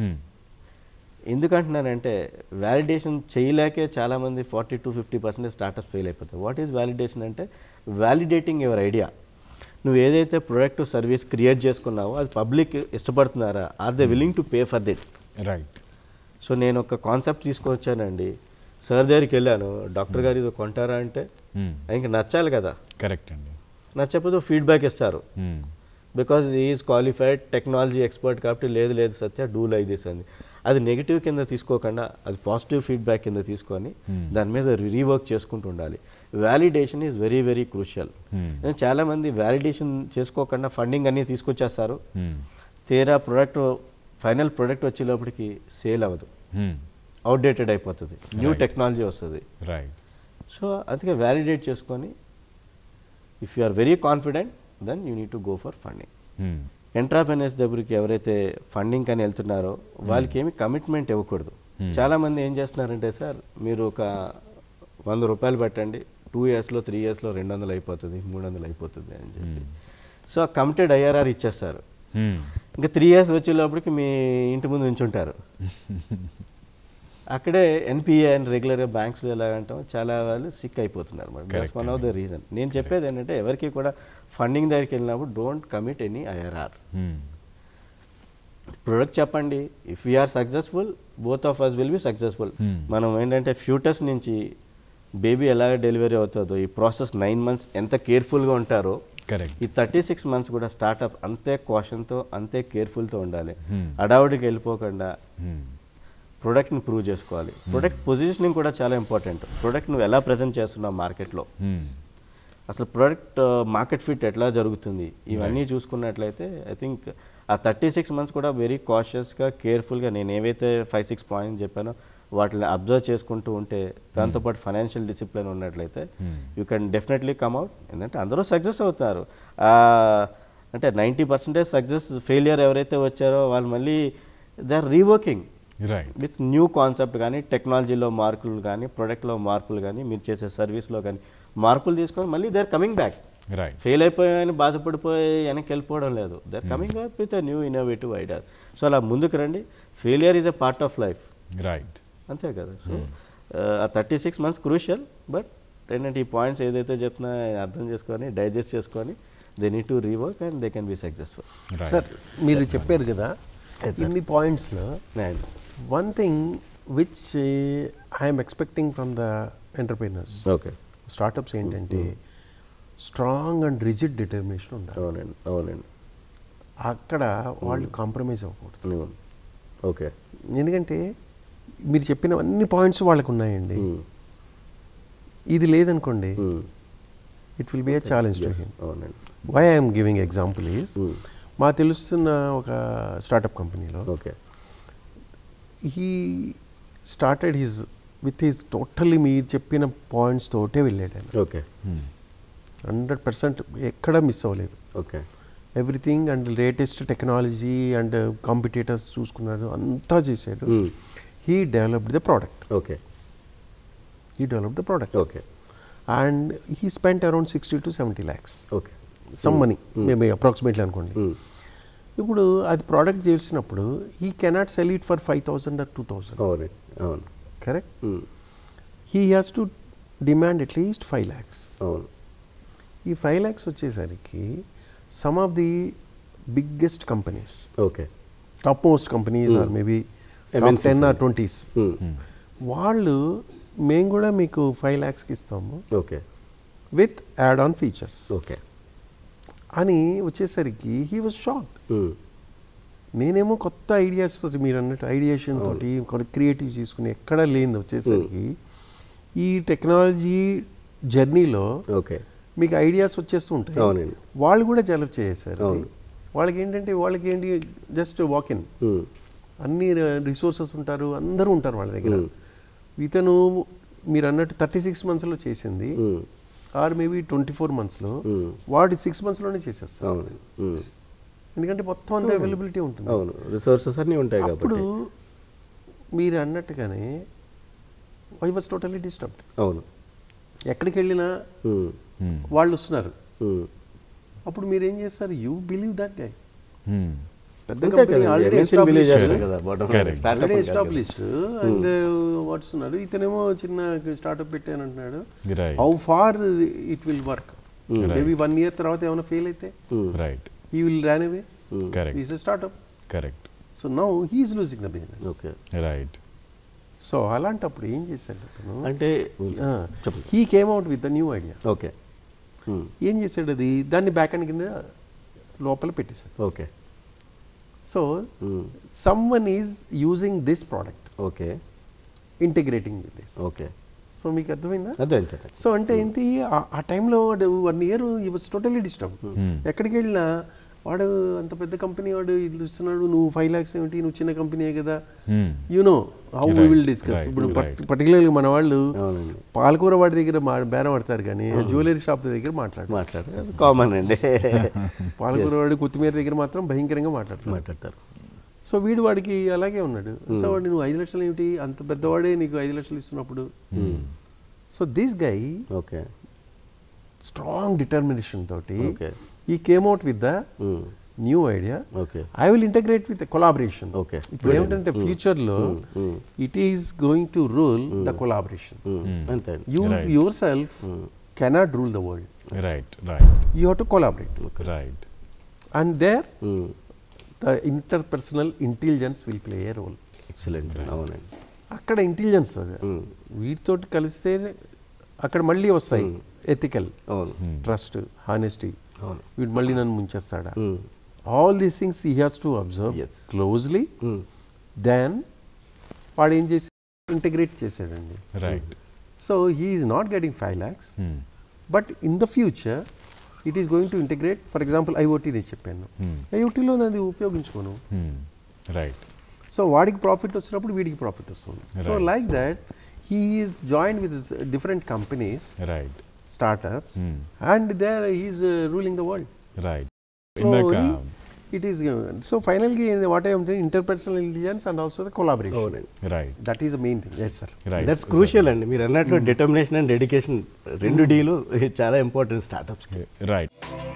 [SPEAKER 2] ఎందుకంటున్నానంటే వ్యాలిడేషన్ చేయలేకే చాలామంది forty to fifty percentage startups fail అయిపోతాయి వాట్ ఈజ్ వ్యాలిడేషన్ అంటే వ్యాలిడేటింగ్ యువర్ ఐడియా నువ్వు ఏదైతే ప్రొడక్ట్ సర్వీస్ క్రియేట్ చేసుకున్నావో అది పబ్లిక్ ఇష్టపడుతున్నారా are they willing to pay for that
[SPEAKER 1] right
[SPEAKER 2] so నేను ఒక కాన్సెప్ట్ తీసుకొచ్చానండి సార్ దగ్గరికి వెళ్ళాను డాక్టర్ గారు ఇది కొంటారా అంటే ఆయనకి నచ్చాలి కదా
[SPEAKER 1] కరెక్ట్ అండి
[SPEAKER 2] నచ్చకపోతే ఫీడ్బ్యాక్ ఇస్తారు
[SPEAKER 1] Hmm.
[SPEAKER 2] Because is qualified technology expert కాబట్టి లేదు లేదు సత్య డూ లైక్ దిస్ అంది అది నెగిటివ్ కింద తీసుకోకుండా అది పాజిటివ్ ఫీడ్బ్యాక్ కింద తీసుకొని దాని మీద రీవర్క్ చేసుకుంటూ ఉండాలి validation is very very crucial
[SPEAKER 1] Hmm.
[SPEAKER 2] చాలామంది వ్యాలిడేషన్ చేసుకోకుండా ఫండింగ్ అన్నీ తీసుకొచ్చేస్తారు
[SPEAKER 1] Hmm.
[SPEAKER 2] తీరా ప్రొడక్ట్ ఫైనల్ ప్రొడక్ట్ వచ్చేటప్పటికి సేల్ అవ్వదు
[SPEAKER 1] Hmm.
[SPEAKER 2] అవుట్డేటెడ్ అయిపోతుంది న్యూ
[SPEAKER 1] Right.
[SPEAKER 2] టెక్నాలజీ వస్తుంది
[SPEAKER 1] రైట్
[SPEAKER 2] సో అందుకే వ్యాలిడేట్ చేసుకొని if you are very confident then you need to go for funding
[SPEAKER 1] Hmm.
[SPEAKER 2] Entrepreneurs దగ్గరికి ఎవరైతే ఫండింగ్ అని వెళ్తున్నారో వాళ్ళకి ఏమి కమిట్మెంట్ ఇవ్వకూడదు
[SPEAKER 1] Hmm.
[SPEAKER 2] చాలామంది ఏం చేస్తున్నారంటే సార్ మీరు ఒక వంద రూపాయలు పెట్టండి టూ ఇయర్స్లో త్రీ ఇయర్స్లో రెండు వందలు అయిపోతుంది మూడు వందలు అయిపోతుంది అని చెప్పి సో ఆ కమిటెడ్ ఐఆర్ఆర్ ఇచ్చేస్తారు
[SPEAKER 1] Hmm.
[SPEAKER 2] ఇంకా త్రీ ఇయర్స్ వచ్చేటప్పటికి మీ ఇంటి ముందు ఉంచుంటారు అక్కడే ఎన్పిఏ అండ్ రెగ్యులర్గా బ్యాంక్స్లో ఎలాగంటాం చాలా వాళ్ళు సిక్ అయిపోతున్నారు మరి
[SPEAKER 1] Correct
[SPEAKER 2] one of the reason నేను చెప్పేది ఏంటంటే ఎవరికి కూడా ఫండింగ్ దగ్గరికి వెళ్ళినప్పుడు don't commit any IRR
[SPEAKER 1] Hmm.
[SPEAKER 2] Product చెప్పండి if we are successful both of us will be successful
[SPEAKER 1] Hmm.
[SPEAKER 2] మనం ఏంటంటే ఫ్యూటర్స్ నుంచి బేబీ ఎలా డెలివరీ అవుతుందో ఈ ప్రాసెస్ నైన్ మంత్స్ ఎంత కేర్ఫుల్గా ఉంటారో
[SPEAKER 1] కరెక్ట్
[SPEAKER 2] ఈ థర్టీ సిక్స్ మంత్స్ కూడా స్టార్ట్అప్ అంతే కాషన్తో అంతే కేర్ఫుల్తో ఉండాలి అడావుడికి వెళ్ళిపోకుండా ప్రోడక్ట్ని ప్రూవ్ చేసుకోవాలి ప్రొడక్ట్ పొజిషనింగ్ కూడా చాలా ఇంపార్టెంట్ ప్రోడక్ట్ నువ్వు ఎలా ప్రజెంట్ చేస్తున్నావు మార్కెట్లో అసలు ప్రోడక్ట్ మార్కెట్ ఫిట్ ఎట్లా జరుగుతుంది ఇవన్నీ చూసుకున్నట్లయితే I think uh thirty six months కూడా వెరీ కాషియస్గా కేర్ఫుల్గా నేను ఏవైతే ఫైవ్ సిక్స్ పాయింట్స్ చెప్పానో వాటిని అబ్జర్వ్ చేసుకుంటూ ఉంటే దాంతోపాటు ఫైనాన్షియల్ డిసిప్లిన్ ఉన్నట్లయితే యూ కెన్ డెఫినెట్లీ కమ్అవుట్ ఎందుకంటే అందరూ సక్సెస్ అవుతారు ఆ, అంటే నైంటీ పర్సెంటేజ్ సక్సెస్ ఫెయిలియర్ ఎవరైతే వచ్చారో వాళ్ళు మళ్ళీ they are reworking
[SPEAKER 1] right
[SPEAKER 2] with new concept కానీ టెక్నాలజీలో మార్పులు కానీ ప్రొడక్ట్లో మార్పులు కానీ మీరు చేసే సర్వీస్లో కానీ మార్పులు తీసుకొని మళ్ళీ they are coming back
[SPEAKER 1] right
[SPEAKER 2] fail అయిపోయాయని బాధపడిపోయి వెనక్కి వెళ్ళిపోవడం లేదు they are coming back with new innovative idea so అలా ముందుకు రండి failure is a part of life
[SPEAKER 1] right
[SPEAKER 2] అంతే కదా so uh thirty six months crucial but ఏంటంటే ఈ పాయింట్స్ ఏదైతే చెప్తున్నా అర్థం చేసుకొని డైజెస్ట్ చేసుకొని they need to rework and they can be successful
[SPEAKER 3] sir మీరు చెప్పారు కదా ఇన్ని పాయింట్స్లో one thing which I'm expecting from the entrepreneurs
[SPEAKER 2] okay
[SPEAKER 3] startups ఏంటంటే స్ట్రాంగ్ అండ్ రిజిడ్ డిటర్మినేషన్ ఉండాలి
[SPEAKER 2] అవునండి అవునండి
[SPEAKER 3] అక్కడ వాళ్ళు కాంప్రమైజ్ అవ్వకూడదు
[SPEAKER 2] అవును. ఓకే
[SPEAKER 3] ఎందుకంటే మీరు చెప్పిన అన్ని పాయింట్స్ వాళ్ళకు ఉన్నాయండి ఇది లేదనుకోండి
[SPEAKER 2] Mm.
[SPEAKER 3] It will be a challenge to
[SPEAKER 2] Yes,
[SPEAKER 3] him
[SPEAKER 2] అవునండి
[SPEAKER 3] why I'm giving example is
[SPEAKER 2] Mm.
[SPEAKER 3] మా తెలుస్తున్న ఒక స్టార్టప్ కంపెనీలో
[SPEAKER 2] okay
[SPEAKER 3] he started his with his totally మీరు చెప్పిన పాయింట్స్ తోటే వెళ్ళాడు ఆయన
[SPEAKER 2] ఓకే
[SPEAKER 3] హండ్రెడ్ పర్సెంట్ ఎక్కడ మిస్ అవ్వలేదు
[SPEAKER 2] okay
[SPEAKER 3] everything and latest technology and competitors చూసుకున్నాడు అంతా చేశాడు
[SPEAKER 2] Mm.
[SPEAKER 3] He developed the product
[SPEAKER 2] okay
[SPEAKER 3] he develop the product
[SPEAKER 2] okay
[SPEAKER 3] and he spent around sixty to seventy lakhs
[SPEAKER 2] okay
[SPEAKER 3] some money maybe approximately అనుకోండి
[SPEAKER 2] Mm.
[SPEAKER 3] ఇప్పుడు అది product చేసినప్పుడు he cannot sell it for five thousand or two thousand
[SPEAKER 2] అవునండి అవును
[SPEAKER 3] correct
[SPEAKER 2] Mm.
[SPEAKER 3] He has to demand at least five lakhs
[SPEAKER 2] అవును
[SPEAKER 3] ఈ five lakhs వచ్చేసరికి some of the biggest companies
[SPEAKER 2] okay
[SPEAKER 3] top most companies or maybe
[SPEAKER 2] MNCs
[SPEAKER 3] ten or
[SPEAKER 2] అండి.
[SPEAKER 3] Twenties
[SPEAKER 2] Mm.
[SPEAKER 3] వాళ్ళు మేము కూడా మీకు ఫైవ్ ల్యాక్స్కి ఇస్తాము
[SPEAKER 2] okay
[SPEAKER 3] with add on features
[SPEAKER 2] okay
[SPEAKER 3] అని వచ్చేసరికి హీ వాజ్ షాక్
[SPEAKER 2] Mm.
[SPEAKER 3] నేనేమో కొత్త ఐడియాస్ తోటి మీరు అన్నట్టు ఐడియేషన్ తోటి కొన్ని క్రియేటివ్ తీసుకుని ఎక్కడ లేనిది వచ్చేసరికి ఈ టెక్నాలజీ జర్నీలో
[SPEAKER 2] ఓకే
[SPEAKER 3] మీకు ఐడియాస్ వచ్చేస్తూ ఉంటాయి
[SPEAKER 2] అవునండి.
[SPEAKER 3] వాళ్ళు కూడా డెవలప్ చేసేసారు
[SPEAKER 2] అవును.
[SPEAKER 3] వాళ్ళకి ఏంటంటే వాళ్ళకి ఏంటి జస్ట్ వాక్ ఇన్
[SPEAKER 2] Mm.
[SPEAKER 3] అన్ని రిసోర్సెస్ ఉంటారు అందరూ ఉంటారు వాళ్ళ దగ్గర
[SPEAKER 2] Mm.
[SPEAKER 3] ఇతను మీరు అన్నట్టు థర్టీ సిక్స్ మంత్స్లో చేసింది
[SPEAKER 2] Mm.
[SPEAKER 3] Or maybe twenty four మంత్స్లో
[SPEAKER 2] Mm.
[SPEAKER 3] వాడు సిక్స్ మంత్స్లోనే చేసేస్తారు
[SPEAKER 2] అవును Mm.
[SPEAKER 3] ఎందుకంటే మొత్తం అంతా అవైలబిలిటీ ఉంటుంది
[SPEAKER 2] అవును రిసోర్సెస్ అన్నీ ఉంటాయి
[SPEAKER 3] అప్పుడు
[SPEAKER 2] కాబట్టి
[SPEAKER 3] మీరు అన్నట్టుగానే ఐ వాజ్ టోటలీ డిస్టర్బ్డ్
[SPEAKER 2] అవును
[SPEAKER 3] ఎక్కడికి వెళ్ళినా
[SPEAKER 2] Mm.
[SPEAKER 3] వాళ్ళు వస్తున్నారు
[SPEAKER 2] Mm.
[SPEAKER 3] అప్పుడు మీరు ఏం చేస్తారు యూ బిలీవ్ దట్ గై పెద్ద
[SPEAKER 2] అంతే
[SPEAKER 3] కంపెనీ
[SPEAKER 2] కదండి.
[SPEAKER 3] ఆల్రెడీ
[SPEAKER 2] MNC ని believe చేస్తారు కదా, bottom line.
[SPEAKER 1] Correct.
[SPEAKER 2] Startup
[SPEAKER 3] already
[SPEAKER 2] అని కాదు కదా.
[SPEAKER 3] ఎస్టాబ్లిష్డ్ అండ్ వస్తున్నాడు ఇతనేమో చిన్న స్టార్ట్అప్ పెట్టాను అంటున్నాడు
[SPEAKER 1] Right.
[SPEAKER 3] How far it will work
[SPEAKER 2] Mm.
[SPEAKER 3] Maybe one year తర్వాత ఏమైనా ఫెయిల్ అయితే
[SPEAKER 2] Mm.
[SPEAKER 1] Right
[SPEAKER 3] he will run away
[SPEAKER 1] correct
[SPEAKER 3] is startup
[SPEAKER 1] correct
[SPEAKER 3] so now he is losing the business
[SPEAKER 2] okay
[SPEAKER 1] right
[SPEAKER 3] so అలాంటప్పుడు ఏం చేశాడు అతను
[SPEAKER 2] అంటే చెప్పండి
[SPEAKER 3] he came out with the new idea
[SPEAKER 2] okay Mm.
[SPEAKER 3] ఏం చేశాడు అది దాన్ని బ్యాక్ అండ్ కింద లోపల పెట్టేశాడు
[SPEAKER 2] okay
[SPEAKER 3] so
[SPEAKER 2] Mm.
[SPEAKER 3] Someone is using this product
[SPEAKER 2] okay
[SPEAKER 3] integrating with this
[SPEAKER 2] okay
[SPEAKER 3] so మీకు అర్థమైందా
[SPEAKER 2] అదే సార్
[SPEAKER 3] సో అంటే ఏంటి ఆ- ఆ టైంలో వాడు one year he was totally disturb ఎక్కడికి వెళ్ళినా వాడు అంత పెద్ద కంపెనీ వాడు ఇది ఇస్తున్నాడు నువ్వు ఫైవ్ ల్యాక్స్ ఏమిటి నువ్వు చిన్న కంపెనీయే కదా you know how we
[SPEAKER 1] Right,
[SPEAKER 3] will discuss
[SPEAKER 1] right,
[SPEAKER 3] ఇప్పుడు
[SPEAKER 1] right.
[SPEAKER 3] పర్టికులర్గా మన వాళ్ళు
[SPEAKER 2] అవునండి
[SPEAKER 3] పాలకూర వాడి దగ్గర మా బేరం పడతారు కానీ జ్యువెలరీ షాప్ దగ్గర మాట్లాడతారు
[SPEAKER 2] మాట్లాడారు కామన్ అండి
[SPEAKER 3] పాలకూర వాడు కొత్తిమీర దగ్గర మాత్రం భయంకరంగా మాట్లాడతారు
[SPEAKER 2] మాట్లాడతారు
[SPEAKER 3] సో వీడు వాడికి అలాగే ఉన్నాడు సో వాడు నువ్వు ఐదు లక్షలు ఏమిటి అంత పెద్దవాడే నీకు ఐదు లక్షలు ఇస్తున్నప్పుడు so this guy
[SPEAKER 2] okay
[SPEAKER 3] strong determination తోటి
[SPEAKER 2] Okay.
[SPEAKER 3] He came out with the new idea
[SPEAKER 2] okay
[SPEAKER 3] I will integrate with collaboration
[SPEAKER 2] Okay.
[SPEAKER 3] ఇప్పుడు ఏమిటంటే ఫ్యూచర్ లో
[SPEAKER 2] Mm.
[SPEAKER 3] It is going to rule the collaboration
[SPEAKER 2] అంతే అండి
[SPEAKER 3] you
[SPEAKER 1] Right.
[SPEAKER 3] Yourself cannot rule the world
[SPEAKER 1] right right
[SPEAKER 3] you have to collaborate
[SPEAKER 1] right
[SPEAKER 3] and there the interpersonal intelligence will play a role
[SPEAKER 2] excellent అవునండి
[SPEAKER 3] అక్కడ intelligence
[SPEAKER 2] Mm.
[SPEAKER 3] వీటితోటి కలిస్తే అక్కడ మళ్ళీ వస్తాయి ethical
[SPEAKER 2] అవును
[SPEAKER 3] ట్రస్ట్ హానెస్టీ
[SPEAKER 2] అవును
[SPEAKER 3] వీడు మళ్ళీ నన్ను ముంచేస్తాడా
[SPEAKER 2] Mm.
[SPEAKER 3] All these things he has to observe
[SPEAKER 2] Yes.
[SPEAKER 3] Closely
[SPEAKER 2] Mm.
[SPEAKER 3] Then వాడు ఏం చేసి ఇంటిగ్రేట్ చేశాడండి
[SPEAKER 1] right
[SPEAKER 3] so he is not getting five lakhs but in the future it is going to integrate for example ఐఓటీని చెప్పాను ఐఓటీలో అది ఉపయోగించుకోను
[SPEAKER 1] right
[SPEAKER 3] so వాడికి ప్రాఫిట్ వచ్చినప్పుడు వీడికి ప్రాఫిట్ వస్తుంది so
[SPEAKER 1] Right.
[SPEAKER 3] Like that he is join with different companies
[SPEAKER 1] right
[SPEAKER 3] startups
[SPEAKER 1] Hmm.
[SPEAKER 3] And there he's ruling the world
[SPEAKER 1] right
[SPEAKER 3] So,
[SPEAKER 1] ఇందాక
[SPEAKER 3] ఇట్ ఈస్ సో ఫైనల్గా what I interpersonal intelligence and also the collaboration
[SPEAKER 2] అవునండి
[SPEAKER 1] right
[SPEAKER 3] that is the main thing yes sir
[SPEAKER 1] right
[SPEAKER 2] that's crucial అండి మీరు అన్నట్లు determination and dedication రెండు డీలు చాలా important స్టార్టప్స్కి
[SPEAKER 1] రైట్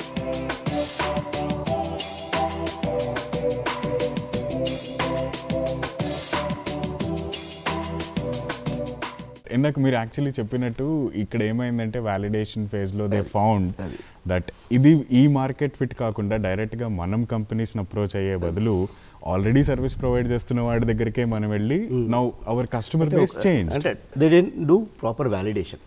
[SPEAKER 1] ఇందాక మీరు యాక్చువల్లీ చెప్పినట్టు ఇక్కడ ఏమైందంటే వ్యాలిడేషన్ ఫేజ్లో దే ఫౌండ్ దట్ ఇది ఈ మార్కెట్ ఫిట్ కాకుండా డైరెక్ట్గా మనం కంపెనీస్ని అప్రోచ్ అయ్యే బదులు ఆల్రెడీ సర్వీస్ ప్రొవైడ్ చేస్తున్న వాడి దగ్గరికే మనం వెళ్ళి now our customer base change
[SPEAKER 2] అంటే they didn't do proper validation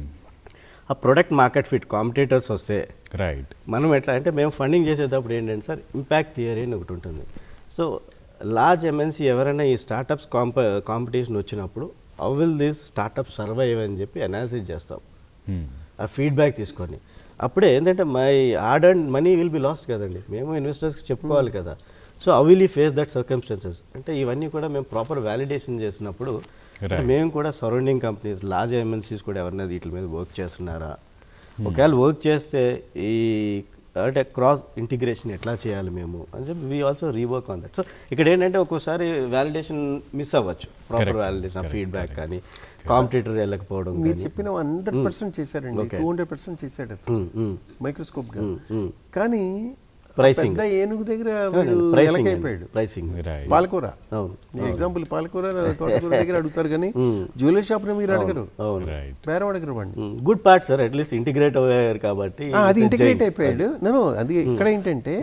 [SPEAKER 2] uh product market fit competitors వస్తే
[SPEAKER 1] రైట్
[SPEAKER 2] మనం ఎట్లా అంటే మేము ఫండింగ్ చేసేటప్పుడు ఏంటంటే సార్ ఇంపాక్ట్ థియరీ అని ఒకటి ఉంటుంది సో లార్జ్ ఎంఎన్సీ ఎవరైనా ఈ స్టార్టప్స్ కాంప కాంపిటీషన్ వచ్చినప్పుడు how will this startup survive అని చెప్పి అనాలిసిస్ చేస్తాం ఆ ఫీడ్బ్యాక్ తీసుకొని అప్పుడే ఏంటంటే my hard and money will be lost కదండి మేము ఇన్వెస్టర్స్కి చెప్పుకోవాలి కదా so how will he face that circumstances అంటే ఇవన్నీ కూడా మేము ప్రాపర్ వ్యాలిడేషన్ చేసినప్పుడు అంటే
[SPEAKER 1] Right.
[SPEAKER 2] మేము కూడా సరౌండింగ్ కంపెనీస్ లార్జ్ ఎంఎన్సీస్ కూడా ఎవరైనా వీటి మీద వర్క్ చేస్తున్నారా ఒకవేళ వర్క్ చేస్తే ఈ అంటే క్రాస్ ఇంటిగ్రేషన్ ఎట్లా చేయాలి మేము అని చెప్పి we also rework on that so ఇక్కడ ఏంటంటే ఒక్కోసారి వ్యాలిడేషన్ మిస్ అవ్వచ్చు proper
[SPEAKER 1] Correct.
[SPEAKER 2] Validation
[SPEAKER 1] Correct.
[SPEAKER 2] Feedback కానీ కాంపిటేటర్ వెళ్ళకపోవడం
[SPEAKER 3] మీరు
[SPEAKER 2] కానీ
[SPEAKER 3] చెప్పిన హండ్రెడ్ పర్సెంట్ చేశారండి
[SPEAKER 2] Okay.
[SPEAKER 3] టూ హండ్రెడ్ పర్సెంట్ చేశాడు
[SPEAKER 2] ఉమ్, ఉమ్,
[SPEAKER 3] మైక్రోస్కోప్ గా
[SPEAKER 2] ఉమ్, ఉమ్.
[SPEAKER 3] కానీ
[SPEAKER 2] Pricing.
[SPEAKER 3] పెద్ద ఏనుగు దగ్గర
[SPEAKER 2] అవునండి,
[SPEAKER 3] వీడు
[SPEAKER 2] pricing
[SPEAKER 3] ఎలకైపోయాడు
[SPEAKER 2] అండి, pricing.
[SPEAKER 1] రైట్
[SPEAKER 3] పాలకూర
[SPEAKER 2] అవును
[SPEAKER 3] ఎగ్జాంపుల్ పాలకూర తోటకూర దగ్గర అడుగుతారు కానీ జ్యువెలరీ షాప్ లో మీరు అడగరు
[SPEAKER 2] అవును
[SPEAKER 1] రైట్
[SPEAKER 3] బేరం అడగరు వాడిని
[SPEAKER 2] good part sir at least integrate అయ్యారు కాబట్టి
[SPEAKER 3] ఆ, అది
[SPEAKER 2] it's
[SPEAKER 3] ఇంటిగ్రేట్
[SPEAKER 2] giant.
[SPEAKER 3] అయిపోయాడు నేను అది ఇక్కడ ఏంటంటే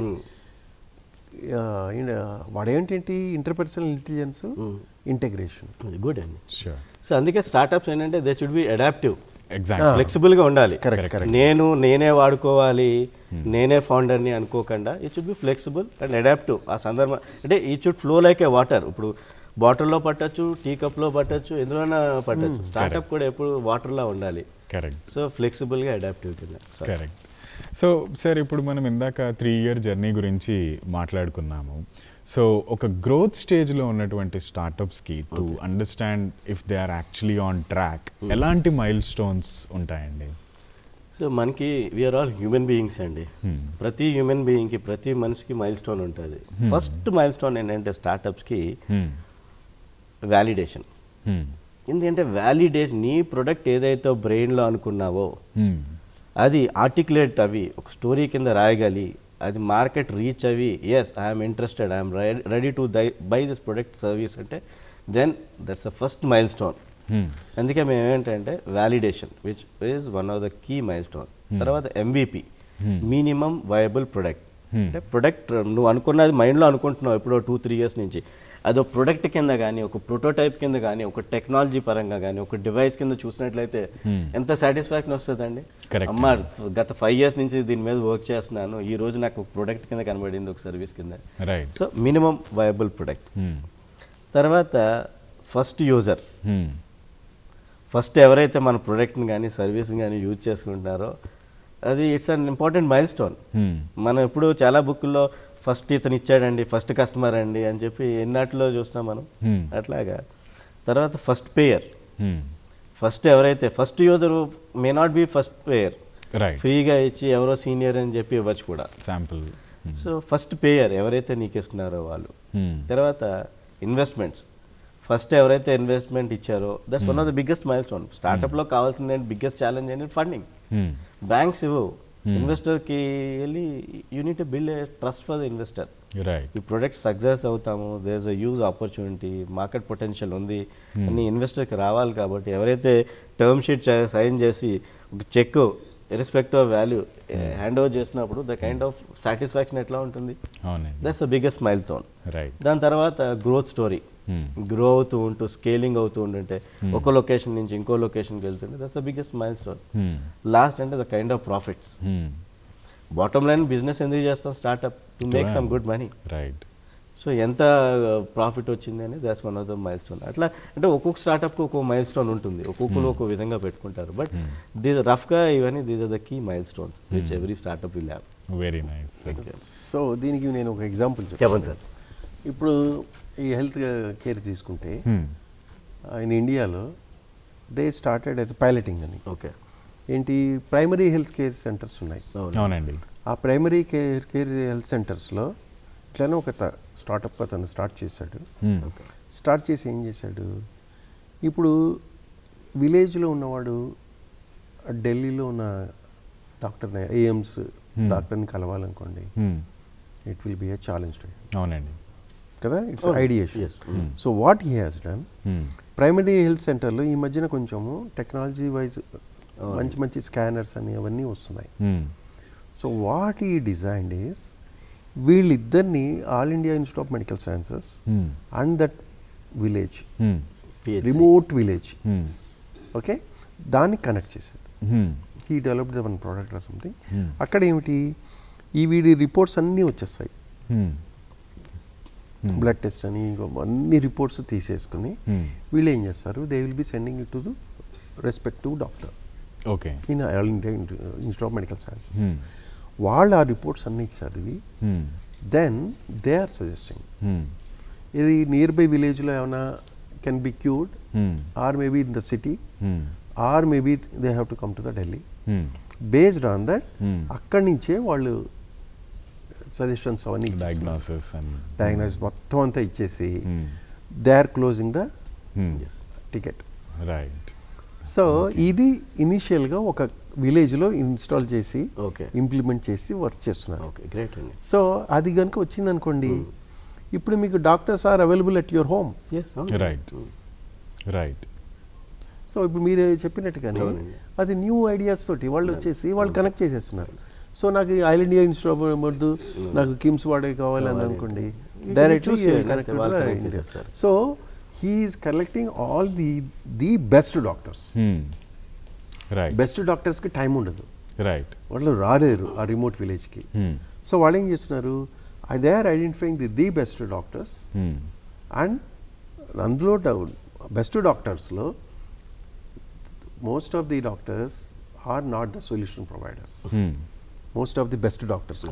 [SPEAKER 3] ఆ, ఈయన వాడేంటంటి ఇంటర్పర్సనల్ ఇంటెలిజెన్స్ ఇంటెగ్రేషన్
[SPEAKER 2] గుడ్ అండి
[SPEAKER 1] షూర్
[SPEAKER 2] సో అందుకే స్టార్టప్స్ ఏంటంటే they should be adaptive
[SPEAKER 1] exact
[SPEAKER 2] flexible గా ఉండాలి
[SPEAKER 3] Correct, correct.
[SPEAKER 2] నేను నేనే వాడుకోవాలి నేనే ఫౌండర్ని అనుకోకుండా it should be flexible and adaptive ఆ సందర్భం అంటే it should flow like a water ఇప్పుడు బాటిల్లో పట్టచ్చు టీ కప్లో పట్టచ్చు ఎందులోనైనా పట్టచ్చు స్టార్టప్ కూడా ఎప్పుడు వాటర్లా ఉండాలి
[SPEAKER 1] కరెక్ట్
[SPEAKER 2] సో ఫ్లెక్సిబుల్గా అడాప్టివ్ కింద So,
[SPEAKER 1] కరెక్ట్ సో సార్ ఇప్పుడు మనం ఇందాక త్రీ ఇయర్ జర్నీ గురించి మాట్లాడుకున్నాము సో ఒక గ్రోత్ స్టేజ్లో ఉన్నటువంటి స్టార్టప్స్కి to understand if they are actually on track ఎలాంటి మైల్ స్టోన్స్ ఉంటాయండి
[SPEAKER 2] సో మనకి వీఆర్ ఆల్ హ్యూమన్ బీయింగ్స్ అండి
[SPEAKER 1] Hmm.
[SPEAKER 2] ప్రతి హ్యూమన్ బీయింగ్కి ప్రతి మనిషికి మైల్ స్టోన్ ఉంటుంది ఫస్ట్ మైల్ స్టోన్ ఏంటంటే స్టార్టప్స్కి
[SPEAKER 1] Hmm.
[SPEAKER 2] Validation
[SPEAKER 1] Hmm.
[SPEAKER 2] ఎందుకంటే వ్యాలిడేషన్ నీ ప్రొడక్ట్ ఏదైతే బ్రెయిన్లో అనుకున్నావో
[SPEAKER 1] Hmm.
[SPEAKER 2] అది ఆర్టికులేట్ అవి ఒక స్టోరీ కింద రాయగలి అది మార్కెట్ రీచ్ అవి yes I'm interested I'm ready to buy this product service అంటే then that's the first milestone
[SPEAKER 1] Hmm.
[SPEAKER 2] అందుకే మేము ఏంటంటే validation which is one of the key milestone తర్వాత MVP minimum viable product
[SPEAKER 1] Hmm.
[SPEAKER 2] అంటే product నువ్వు అనుకున్నది మైండ్లో అనుకుంటున్నావు ఎప్పుడో టూ త్రీ ఇయర్స్ నుంచి అది ఒక ప్రొడక్ట్ కింద కానీ ఒక ప్రోటోటైప్ కింద కానీ ఒక టెక్నాలజీ పరంగా కానీ ఒక డివైస్ కింద చూసినట్లయితే ఎంత సాటిస్ఫాక్షన్ వస్తుందండి
[SPEAKER 1] Correct.
[SPEAKER 2] అమ్మ గత ఫైవ్ ఇయర్స్ నుంచి దీని మీద వర్క్ చేస్తున్నాను ఈ రోజు నాకు ఒక ప్రొడక్ట్ కింద కనబడింది ఒక సర్వీస్ కింద
[SPEAKER 1] right
[SPEAKER 2] so minimum viable product
[SPEAKER 1] Hmm.
[SPEAKER 2] తర్వాత ఫస్ట్ యూజర్
[SPEAKER 1] Hmm.
[SPEAKER 2] ఫస్ట్ ఎవరైతే మన ప్రోడక్ట్ని కానీ సర్వీస్ని కానీ యూజ్ చేసుకుంటున్నారో అది it's an important milestone
[SPEAKER 1] Hmm.
[SPEAKER 2] మనం ఇప్పుడు చాలా బుక్కుల్లో ఫస్ట్ ఇతను ఇచ్చాడండి ఫస్ట్ కస్టమర్ అండి అని చెప్పి ఎన్నాటిలో చూస్తాం మనం
[SPEAKER 1] Hmm.
[SPEAKER 2] అట్లాగా తర్వాత ఫస్ట్ పేయర్
[SPEAKER 1] Hmm.
[SPEAKER 2] ఫస్ట్ ఎవరైతే first user may not be first payer
[SPEAKER 1] right
[SPEAKER 2] ఫ్రీగా ఇచ్చి ఎవరో సీనియర్ అని చెప్పి ఇవ్వచ్చు కూడా
[SPEAKER 1] శాంపుల్
[SPEAKER 2] సో ఫస్ట్ పేయర్ ఎవరైతే నీకు ఇస్తున్నారో వాళ్ళు తర్వాత ఇన్వెస్ట్మెంట్స్ ఫస్ట్ ఎవరైతే ఇన్వెస్ట్మెంట్ ఇచ్చారో that's one of the biggest milestone స్టార్టప్లో కావాల్సింది బిగ్గెస్ట్ ఛాలెంజ్ ఏంటి ఫండింగ్ బ్యాంక్స్ ఇవ్వు ఇన్వెస్టర్కి వెళ్ళి you need to build a trust for the investor
[SPEAKER 1] right
[SPEAKER 2] ఈ ప్రొడక్ట్ సక్సెస్ అవుతాము there is a huge opportunity market potential ఉంది అని ఇన్వెస్టర్కి రావాలి కాబట్టి ఎవరైతే టర్మ్ షీట్ సైన్ చేసి ఒక cheque irrespective of value hand over చేసినప్పుడు ద కైండ్ ఆఫ్ సాటిస్ఫాక్షన్ ఎట్లా ఉంటుంది
[SPEAKER 1] అవునండి
[SPEAKER 2] that's the biggest milestone
[SPEAKER 1] right
[SPEAKER 2] దాని తర్వాత గ్రోత్ స్టోరీ గ్రో అవుతూ ఉంటూ స్కేలింగ్ అవుతూ ఉంటుంటే ఒక లొకేషన్ నుంచి ఇంకో లొకేషన్కి వెళ్తుంటే that's the biggest milestone last అంటే the kind of profits bottom line business ఎందుకు చేస్తాం startup to make some good money
[SPEAKER 1] right
[SPEAKER 2] so ఎంత ప్రాఫిట్ వచ్చింది అని that's one of the milestone అట్లా అంటే ఒక్కొక్క స్టార్ట్అప్కి ఒక్కొక్క మైల్ స్టోన్ ఉంటుంది ఒక్కొక్కరు ఒక్కొక్క విధంగా పెట్టుకుంటారు బట్ దీస్ రఫ్గా ఇవన్నీ these are the key milestones which every startup will have
[SPEAKER 1] very nice
[SPEAKER 3] so దీనికి నేను ఒక ఎగ్జాంపుల్
[SPEAKER 2] చెప్పండి సార్
[SPEAKER 3] ఇప్పుడు ఈ హెల్త్ కేర్ తీసుకుంటే ఇన్ ఇండియాలో దే స్టార్టెడ్ ఎస్ పైలటింగ్ అని
[SPEAKER 2] ఓకే
[SPEAKER 3] ఏంటి ప్రైమరీ హెల్త్ కేర్ సెంటర్స్ ఉన్నాయి
[SPEAKER 1] అవునండి
[SPEAKER 3] ఆ ప్రైమరీ కేర్ కేర్ హెల్త్ సెంటర్స్లో ఇట్లానే ఒక స్టార్టప్ అతను స్టార్ట్ చేశాడు స్టార్ట్ చేసి ఏం చేశాడు ఇప్పుడు విలేజ్లో ఉన్నవాడు ఢిల్లీలో ఉన్న డాక్టర్ని ఏఎమ్స్ డాక్టర్ని కలవాలనుకోండి it will be a challenge to
[SPEAKER 1] అవునండి
[SPEAKER 3] కదా ఇట్స్
[SPEAKER 2] అవును.
[SPEAKER 3] Ideation
[SPEAKER 2] Yes.
[SPEAKER 3] So what he has done primary health సెంటర్లో ఈ మధ్యన కొంచెము టెక్నాలజీ వైజ్ మంచి మంచి స్కానర్స్ అని అవన్నీ వస్తున్నాయి సో వాట్ ఈ డిజైన్డ్ ఈస్ వీళ్ళిద్దరిని All India Institute of Medical Sciences and that village remote village okay దాన్ని కనెక్ట్ చేశాడు he developed one product or something అక్కడ ఏమిటి ఈ వీడి రిపోర్ట్స్ అన్నీ వచ్చేస్తాయి బ్లడ్ టెస్ట్ అని ఇంకో అన్ని రిపోర్ట్స్ తీసేసుకుని వీళ్ళు ఏం చేస్తారు they will be sending it to the respective doctor
[SPEAKER 1] okay
[SPEAKER 3] in All India Institute of Medical Sciences వాళ్ళు ఆ రిపోర్ట్స్ అన్ని చదివి దెన్ దే ఆర్ సజెస్టింగ్ ఇది నియర్ బై విలేజ్లో ఏమైనా can be cured or maybe in the city or maybe they have to come to the Delhi based on that అక్కడి నుంచే వాళ్ళు సజెషన్స్ అవన్నీ
[SPEAKER 1] డయాగ్నోసిస్ అండ్
[SPEAKER 3] డయాగ్నోస్ మొత్తం అంతా ఇచ్చేసి they are closing the ticket
[SPEAKER 1] right
[SPEAKER 3] so ఇది ఇనిషియల్గా ఒక విలేజ్లో ఇన్స్టాల్ చేసి
[SPEAKER 2] ఓకే
[SPEAKER 3] ఇంప్లిమెంట్ చేసి వర్క్ చేస్తున్నారు
[SPEAKER 2] ఓకే గ్రేట్ అండి
[SPEAKER 3] సో అది కనుక వచ్చిందనుకోండి ఇప్పుడు మీకు doctors are available at your home
[SPEAKER 2] yes
[SPEAKER 1] right right
[SPEAKER 3] so ఇప్పుడు మీరు చెప్పినట్టుగానే
[SPEAKER 2] అవునండి.
[SPEAKER 3] అది న్యూ ఐడియాస్ తోటి వాళ్ళు వచ్చేసి వాళ్ళు కనెక్ట్ చేసేస్తున్నారు సో నాకు ఆల్ ఇండియా ఇన్స్టిట్యూట్ వద్దు నాకు కిమ్స్ వాడే కావాలని అనుకోండి
[SPEAKER 2] can
[SPEAKER 3] డైరెక్ట్లీ
[SPEAKER 2] choose చేయండి, వాళ్ళు connect చేసేస్తారు.
[SPEAKER 3] So he's collecting all the the best doctors
[SPEAKER 1] right
[SPEAKER 3] best డాక్టర్స్కి టైం ఉండదు
[SPEAKER 1] రైట్
[SPEAKER 3] వాళ్ళు రాలేరు ఆ రిమోట్ విలేజ్కి సో వాళ్ళు ఏం చేస్తున్నారు they are identifying the the best doctors and అందులో బెస్ట్ డాక్టర్స్లో most of the doctors are not the solution providers most of the best doctors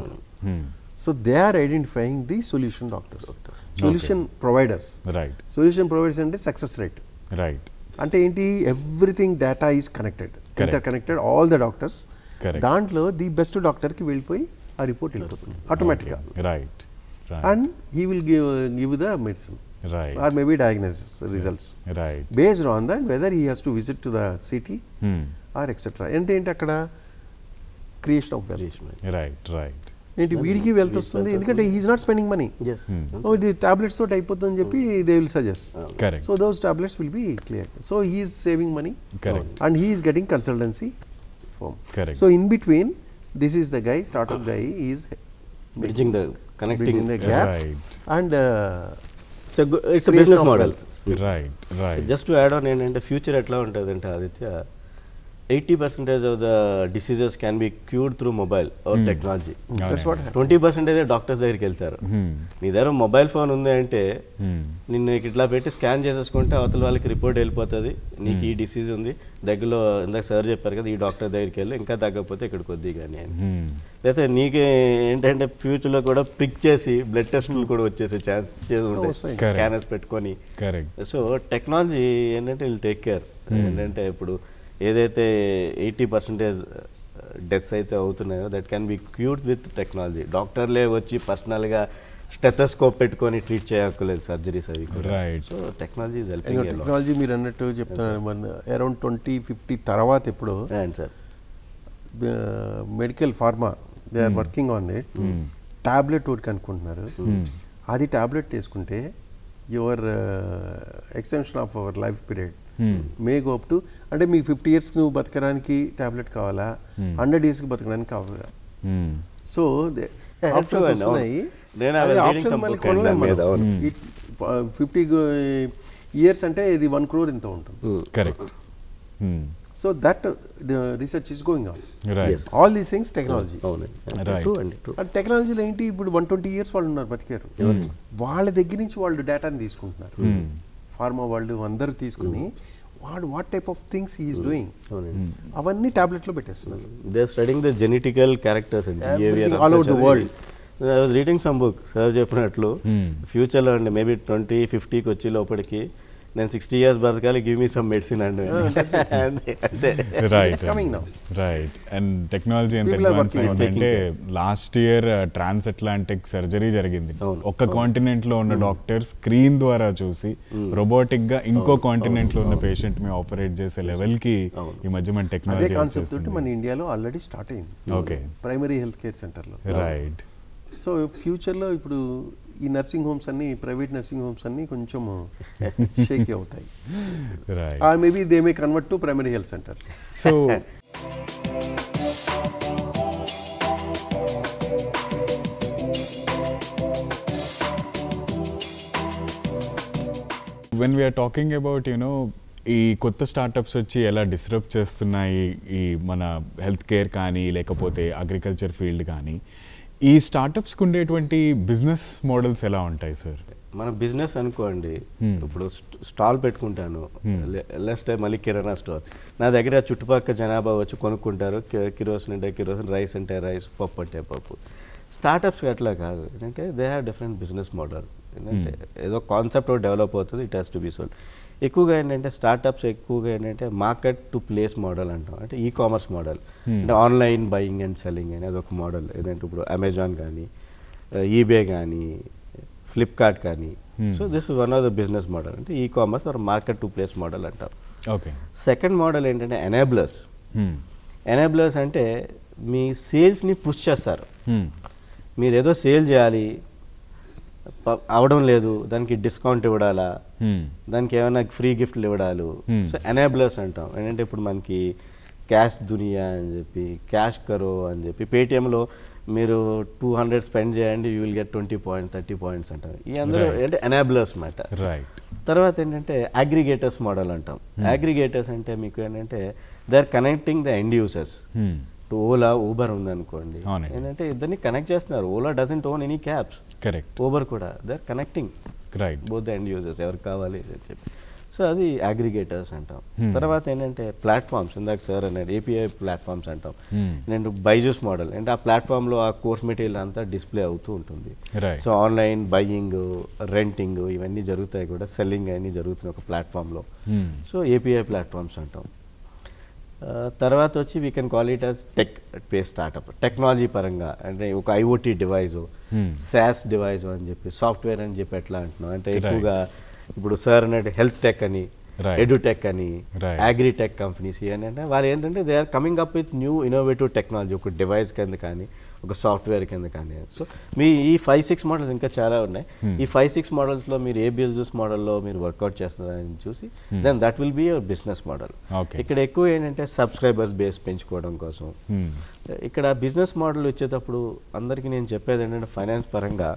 [SPEAKER 3] so they are identifying the solution doctors solution providers
[SPEAKER 1] right
[SPEAKER 3] solution providers అంటే success rate
[SPEAKER 1] right
[SPEAKER 3] అంటే ఏంటి everything data is connected interconnected all the doctors
[SPEAKER 1] Correct.
[SPEAKER 3] దాంట్లో the best డాక్టర్కి వెళ్ళిపోయి ఆ report వెళ్ళిపోతుంది ఆటోమేటిక్గా
[SPEAKER 1] right
[SPEAKER 3] and he will give give the medicine
[SPEAKER 1] right
[SPEAKER 3] or maybe diagnosis results
[SPEAKER 1] right
[SPEAKER 3] based on that whether he has to visit to the city or etcetera అంటే ఏంటి అక్కడ creation of wealth
[SPEAKER 1] right right
[SPEAKER 3] ఏంటి వీడికి wealth వస్తుంది ఎందుకంటే he's not spending money
[SPEAKER 2] yes
[SPEAKER 3] ఇది tablets తోటి అయిపోతుందని చెప్పి they will suggest
[SPEAKER 1] correct
[SPEAKER 3] so those tablets will be clear so he's saving money
[SPEAKER 1] Correct.
[SPEAKER 3] and he is getting consultancy firm.
[SPEAKER 1] Correct.
[SPEAKER 3] So in between, this is the guy, startup guy, he is
[SPEAKER 2] bridging the connecting
[SPEAKER 3] bridging the gap
[SPEAKER 1] right
[SPEAKER 3] and uh,
[SPEAKER 2] it's it's
[SPEAKER 3] Creation
[SPEAKER 2] business
[SPEAKER 3] of
[SPEAKER 2] model
[SPEAKER 1] right right
[SPEAKER 2] just to add on ఏంటంటే future ఎట్లా ఉంటుంది అంటే Aditya eighty percentage of the diseases can be cured through mobile or technology
[SPEAKER 3] that's what
[SPEAKER 2] twenty percentage doctors దగ్గరికి వెళ్తారు నీ దగ్గర mobile phone ఉంది అంటే నిన్ను ఇట్లా పెట్టి స్కాన్ చేసేసుకుంటే అవతల వాళ్ళకి రిపోర్ట్ వెళ్ళిపోతుంది నీకు ఈ డిసీజ్ ఉంది దగ్గరలో ఇందాక సార్ చెప్పారు కదా ఈ డాక్టర్ దగ్గరికి వెళ్ళి ఇంకా తగ్గకపోతే ఇక్కడ కొద్ది కానీ అని లేకపోతే నీకే ఏంటంటే ఫ్యూచర్లో కూడా పిక్ చేసి బ్లడ్ టెస్ట్లు కూడా వచ్చేసే ఛాన్స్ ఉంటాయి
[SPEAKER 3] వస్తాయి.
[SPEAKER 1] Correct.
[SPEAKER 2] స్కానర్స్ పెట్టుకొని
[SPEAKER 1] కరెక్ట్
[SPEAKER 2] సో టెక్నాలజీ ఏంటంటే విల్ టేక్ కేర్ ఏంటంటే ఇప్పుడు ఏదైతే ఎయిటీ పర్సెంటేజ్ డెత్స్ అయితే అవుతున్నాయో that can be cured with technology డాక్టర్లే వచ్చి పర్సనల్గా స్టెథోస్కోప్ పెట్టుకొని ట్రీట్ చేయక్కర్లేదు సర్జరీస్ అవి
[SPEAKER 1] Right.
[SPEAKER 2] So technology is
[SPEAKER 3] you know,
[SPEAKER 2] helping
[SPEAKER 3] technology మీరు అన్నట్టు చెప్తున్నారు మన అరౌండ్ ట్వంటీ ఫిఫ్టీ తర్వాత ఇప్పుడు
[SPEAKER 2] and sir
[SPEAKER 3] medical pharma they are working on it tablet ఒకటి కనుక్కుంటున్నారు అది టాబ్లెట్ తీసుకుంటే your extension of our life period may go up to అంటే మీకు ఫిఫ్టీ ఇయర్స్ నువ్వు బతకడానికి టాబ్లెట్ కావాలా హండ్రెడ్ ఇయర్స్కి బతకడానికి కావాలా సో
[SPEAKER 2] True
[SPEAKER 3] ఆప్షన్స్
[SPEAKER 2] అండి, అవును.
[SPEAKER 3] వస్తున్నాయి
[SPEAKER 2] నేను I was reading some book and దాని మీద, అవును.
[SPEAKER 3] ఫిఫ్టీ ఇయర్స్ అంటే ఇది వన్ క్రోర్ ఇంత ఉంటుంది
[SPEAKER 1] correct
[SPEAKER 3] so that research is going on
[SPEAKER 1] right
[SPEAKER 3] all these things technology
[SPEAKER 2] అవునండి
[SPEAKER 1] Right.
[SPEAKER 2] ట్రూ అండి ట్రూ
[SPEAKER 3] అండ్ టెక్నాలజీలో ఏంటి ఇప్పుడు వన్ ట్వంటీ ఇయర్స్ వాళ్ళు ఉన్నారు బతికారు వాళ్ళ దగ్గర నుంచి వాళ్ళు డేటాని తీసుకుంటున్నారు ఫార్మా వాళ్ళు అందరూ తీసుకుని వాడు what type of things is doing
[SPEAKER 2] అవునండి
[SPEAKER 3] అవన్నీ టాబ్లెట్లో పెట్టేస్తున్నారు
[SPEAKER 2] they are studying the genetical characters అండి
[SPEAKER 3] Everything all over the world.
[SPEAKER 2] I was reading some book sir చెప్పినట్లు ఫ్యూచర్లో అండి మేబీ ట్వంటీ ఫిఫ్టీకి వచ్చి లోపలికి నేను సిక్స్టీ ఇయర్స్ బతకాలి గివ్ మీ సమ్ మెడిసిన్ అండి అంతే అంతే
[SPEAKER 1] right
[SPEAKER 3] coming now.
[SPEAKER 1] Right and technology ఎంత
[SPEAKER 3] People are
[SPEAKER 1] అడ్వాన్స్
[SPEAKER 3] working.
[SPEAKER 1] అయిందంటే last year transatlantic surgery జరిగింది
[SPEAKER 2] అవును.
[SPEAKER 1] ఒక్క కాంటినెంట్ లో ఉన్న డాక్టర్ స్క్రీన్ ద్వారా చూసి రోబోటిక్ గా ఇంకో కాంటినెంట్ లో ఉన్న పేషెంట్ ని ఆపరేట్ చేసే లెవెల్ కి ఈ మధ్య మన
[SPEAKER 3] అదే
[SPEAKER 1] టెక్నాలజీ
[SPEAKER 3] కాన్సెప్ట్ తోటి మన ఇండియాలో ఆల్రెడీ స్టార్ట్ అయింది
[SPEAKER 1] Okay.
[SPEAKER 3] ప్రైమరీ హెల్త్ కేర్ సెంటర్లో
[SPEAKER 1] రైట్
[SPEAKER 3] సో ఫ్యూచర్లో ఇప్పుడు ఈ నర్సింగ్ హోమ్స్ అన్ని ప్రైవేట్ నర్సింగ్ హోమ్స్ అన్ని కొంచెం షేక్ అవుతాయి
[SPEAKER 1] right
[SPEAKER 3] or maybe they may convert to primary health centre
[SPEAKER 1] so when we're talking about you know ఈ కొత్త స్టార్టప్స్ వచ్చి ఎలా డిస్టర్బ్ చేస్తున్నాయి ఈ మన హెల్త్ కేర్ కానీ లేకపోతే అగ్రికల్చర్ ఫీల్డ్ కానీ ఈ స్టార్టప్స్కి ఉండేటువంటి బిజినెస్ మోడల్స్ ఎలా ఉంటాయి సార్
[SPEAKER 2] మన బిజినెస్ అనుకోండి
[SPEAKER 1] Hmm.
[SPEAKER 2] ఇప్పుడు స్ట్- స్టాల్ పెట్టుకుంటాను లెస్ట్ టైం మళ్ళీ కిరాణా స్టోర్ నా దగ్గర చుట్టుపక్కల జనాభా వచ్చి కొనుక్కుంటారు కి- కిరోసిన్ అంటే కిరోసిన్ రైస్ అంటే రైస్ పప్పు అంటే పప్పు స్టార్టప్స్ అట్లా కాదు ఏంటంటే they have different business model ఏంటంటే ఏదో కాన్సెప్ట్ డెవలప్ అవుతుంది it has to be sold ఎక్కువగా ఏంటంటే స్టార్టప్స్ ఎక్కువగా ఏంటంటే మార్కెట్ టు ప్లేస్ మోడల్ అంటాం అంటే ఈ కామర్స్ మోడల్ అంటే ఆన్లైన్ బయింగ్ అండ్ సెల్లింగ్ అనేది ఒక మోడల్ ఏదంటే ఇప్పుడు అమెజాన్ కానీ ఈబే కానీ ఫ్లిప్కార్ట్ కానీ
[SPEAKER 1] Hmm.
[SPEAKER 2] So this is one of the business model అంటే e-commerce or market to place model అంటారు
[SPEAKER 1] ఓకే
[SPEAKER 2] సెకండ్ మోడల్ ఏంటంటే ఎనేబులర్స్ ఎనేబులర్స్ అంటే మీ సేల్స్ని పుష్ చేస్తారు మీరు ఏదో సేల్ చేయాలి ప- అవడం లేదు దానికి డిస్కౌంట్ ఇవ్వడాలా దానికి ఏమైనా ఫ్రీ గిఫ్ట్లు ఇవ్వడాలు
[SPEAKER 1] Hmm.
[SPEAKER 2] సో ఎనేబులర్స్ అంటాం ఏంటంటే ఇప్పుడు మనకి క్యాష్ దునియా అని చెప్పి క్యాష్ కరో అని చెప్పి పేటిఎంలో మీరు టూ హండ్రెడ్ స్పెండ్ చేయండి you will get twenty point thirty points అంటాం ఈ అందరూ
[SPEAKER 1] Right.
[SPEAKER 2] అంటే ఎనేబులర్స్ మాట
[SPEAKER 1] రైట్
[SPEAKER 2] తర్వాత ఏంటంటే అగ్రిగేటర్స్ మోడల్ అంటాం అగ్రిగేటర్స్ అంటే మీకు ఏంటంటే they are connecting the end users ఇప్పుడు ఓలా ఊబర్ ఉందనుకోండి
[SPEAKER 1] అవునండి.
[SPEAKER 2] ఏంటంటే ఇద్దరిని కనెక్ట్ చేస్తున్నారు Ola doesn't own any cabs
[SPEAKER 1] correct
[SPEAKER 2] Uber కూడా they are connecting
[SPEAKER 1] right
[SPEAKER 2] both the end users ఎవరికి కావాలి అని చెప్పి సో అది అగ్రిగేటర్స్ అంటాం
[SPEAKER 1] Hmm.
[SPEAKER 2] తర్వాత ఏంటంటే ప్లాట్ఫామ్స్ ఇందాక సార్ అన్నాడు ఏపీఐ ప్లాట్ఫామ్స్ అంటాం
[SPEAKER 1] Hmm.
[SPEAKER 2] నేను బైజూస్ మోడల్ అంటే ఆ ప్లాట్ఫామ్లో ఆ కోర్స్ మెటీరియల్ అంతా డిస్ప్లే అవుతూ ఉంటుంది
[SPEAKER 1] Right.
[SPEAKER 2] So online buying renting ఇవన్నీ జరుగుతాయి కూడా సెల్లింగ్ అన్నీ జరుగుతున్నాయి ఒక ప్లాట్ఫామ్లో సో ఏపీఐ ప్లాట్ఫామ్స్ అంటాం ఆ, తర్వాత వచ్చి we can call it as tech pay startup technology పరంగా అంటే ఒక ఐఓటీ డివైస్
[SPEAKER 1] Hmm.
[SPEAKER 2] శాస్ డివైస్ అని చెప్పి సాఫ్ట్వేర్ అని చెప్పి ఎట్లా అంటున్నాం అంటే
[SPEAKER 1] Right.
[SPEAKER 2] ఎక్కువగా ఇప్పుడు సార్ అన్నట్టు హెల్త్ టెక్ అని
[SPEAKER 1] Right.
[SPEAKER 2] ఎడ్యుటెక్ అని
[SPEAKER 1] Right.
[SPEAKER 2] అగ్రి టెక్ కంపెనీస్ ఇవన్నీ అంటే వాళ్ళు ఏంటంటే they are coming up with new innovative technology ఒక డివైస్ కింద కానీ ఒక సాఫ్ట్వేర్ కింద కానీ సో మీ ఈ ఫైవ్ సిక్స్ మోడల్స్ ఇంకా చాలా ఉన్నాయి
[SPEAKER 1] Hmm.
[SPEAKER 2] ఈ ఫైవ్ సిక్స్ మోడల్స్లో మీరు ఏ బిజినెస్ మోడల్లో మీరు వర్కౌట్ చేస్తున్నారని చూసి then that will be your business model
[SPEAKER 1] Okay.
[SPEAKER 2] ఇక్కడ ఎక్కువ ఏంటంటే సబ్స్క్రైబర్స్ బేస్ పెంచుకోవడం కోసం ఇక్కడ బిజినెస్ మోడల్ వచ్చేటప్పుడు అందరికీ నేను చెప్పేది ఏంటంటే ఫైనాన్స్ పరంగా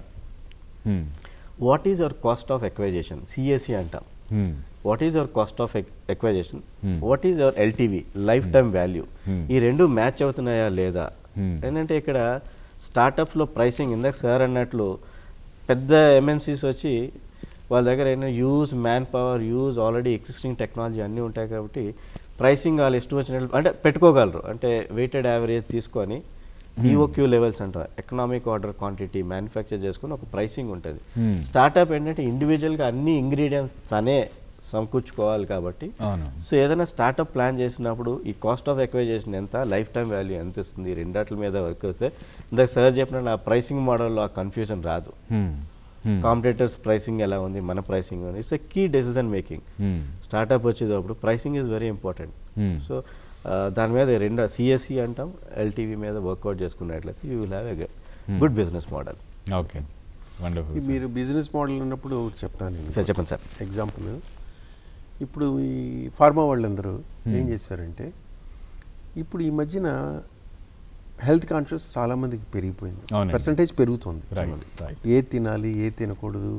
[SPEAKER 2] what is our cost of acquisition CSC అంటాం what is our cost of acquisition
[SPEAKER 1] Hmm.
[SPEAKER 2] What is our LTV lifetime value
[SPEAKER 1] Hmm.
[SPEAKER 2] ఈ రెండు మ్యాచ్ అవుతున్నాయా లేదా
[SPEAKER 1] Hmm.
[SPEAKER 2] ఏంటంటే ఇక్కడ స్టార్టప్స్లో ప్రైసింగ్ ఇందాక సార్ అన్నట్లు పెద్ద ఎంఎన్సీస్ వచ్చి వాళ్ళ దగ్గర ఏంటంటే use manpower use already existing technology అన్నీ ఉంటాయి కాబట్టి ప్రైసింగ్ వాళ్ళు ఇష్టం వచ్చినట్లు అంటే పెట్టుకోగలరు అంటే వెయిటెడ్ యావరేజ్ తీసుకొని ఈఓక్యూ లెవెల్స్ అంటారు ఎకనామిక్ ఆర్డర్ క్వాంటిటీ మ్యానుఫ్యాక్చర్ చేసుకుని ఒక ప్రైసింగ్ ఉంటుంది
[SPEAKER 1] Hmm.
[SPEAKER 2] స్టార్టప్ ఏంటంటే ఇండివిజువల్గా అన్ని ఇంగ్రీడియంట్స్ తనే సమకూర్చుకోవాలి కాబట్టి
[SPEAKER 1] అవును
[SPEAKER 2] సో ఏదైనా స్టార్టప్ ప్లాన్ చేసినప్పుడు ఈ కాస్ట్ ఆఫ్ ఎక్వైజేషన్ ఎంత లైఫ్ టైం వాల్యూ ఎంత ఇస్తుంది ఈ రెండాట్ల మీద వర్క్ వస్తే ఇందాక సార్ చెప్పిన ఆ ప్రైసింగ్ మోడల్లో ఆ కన్ఫ్యూజన్ రాదు
[SPEAKER 1] Hmm. Hmm.
[SPEAKER 2] కాంపిటేటర్స్ ప్రైసింగ్ ఎలా ఉంది మన ప్రైసింగ్ ఉంది it's a key decision making
[SPEAKER 1] Hmm.
[SPEAKER 2] Startup వచ్చేటప్పుడు pricing is very important
[SPEAKER 1] Hmm.
[SPEAKER 2] So దాని మీద రెండు సిఎస్సి అంటాం ఎల్టీవీ మీద వర్కౌట్ చేసుకున్నట్లయితే you will have a good business model
[SPEAKER 1] okay wonderful
[SPEAKER 3] మీరు బిజినెస్ మోడల్ ఉన్నప్పుడు ఒకటి చెప్తాను నేను
[SPEAKER 2] సార్ చెప్పండి సార్
[SPEAKER 3] ఎగ్జాంపుల్ ఇప్పుడు ఈ ఫార్మా వాళ్ళందరూ ఏం చేస్తారంటే ఇప్పుడు ఈ మధ్యన హెల్త్ కాన్షియస్ చాలా మందికి పెరిగిపోయింది
[SPEAKER 1] అవునండి.
[SPEAKER 3] పర్సంటేజ్ పెరుగుతుంది
[SPEAKER 1] రైట్ రైట్
[SPEAKER 3] ఏ తినాలి ఏ తినకూడదు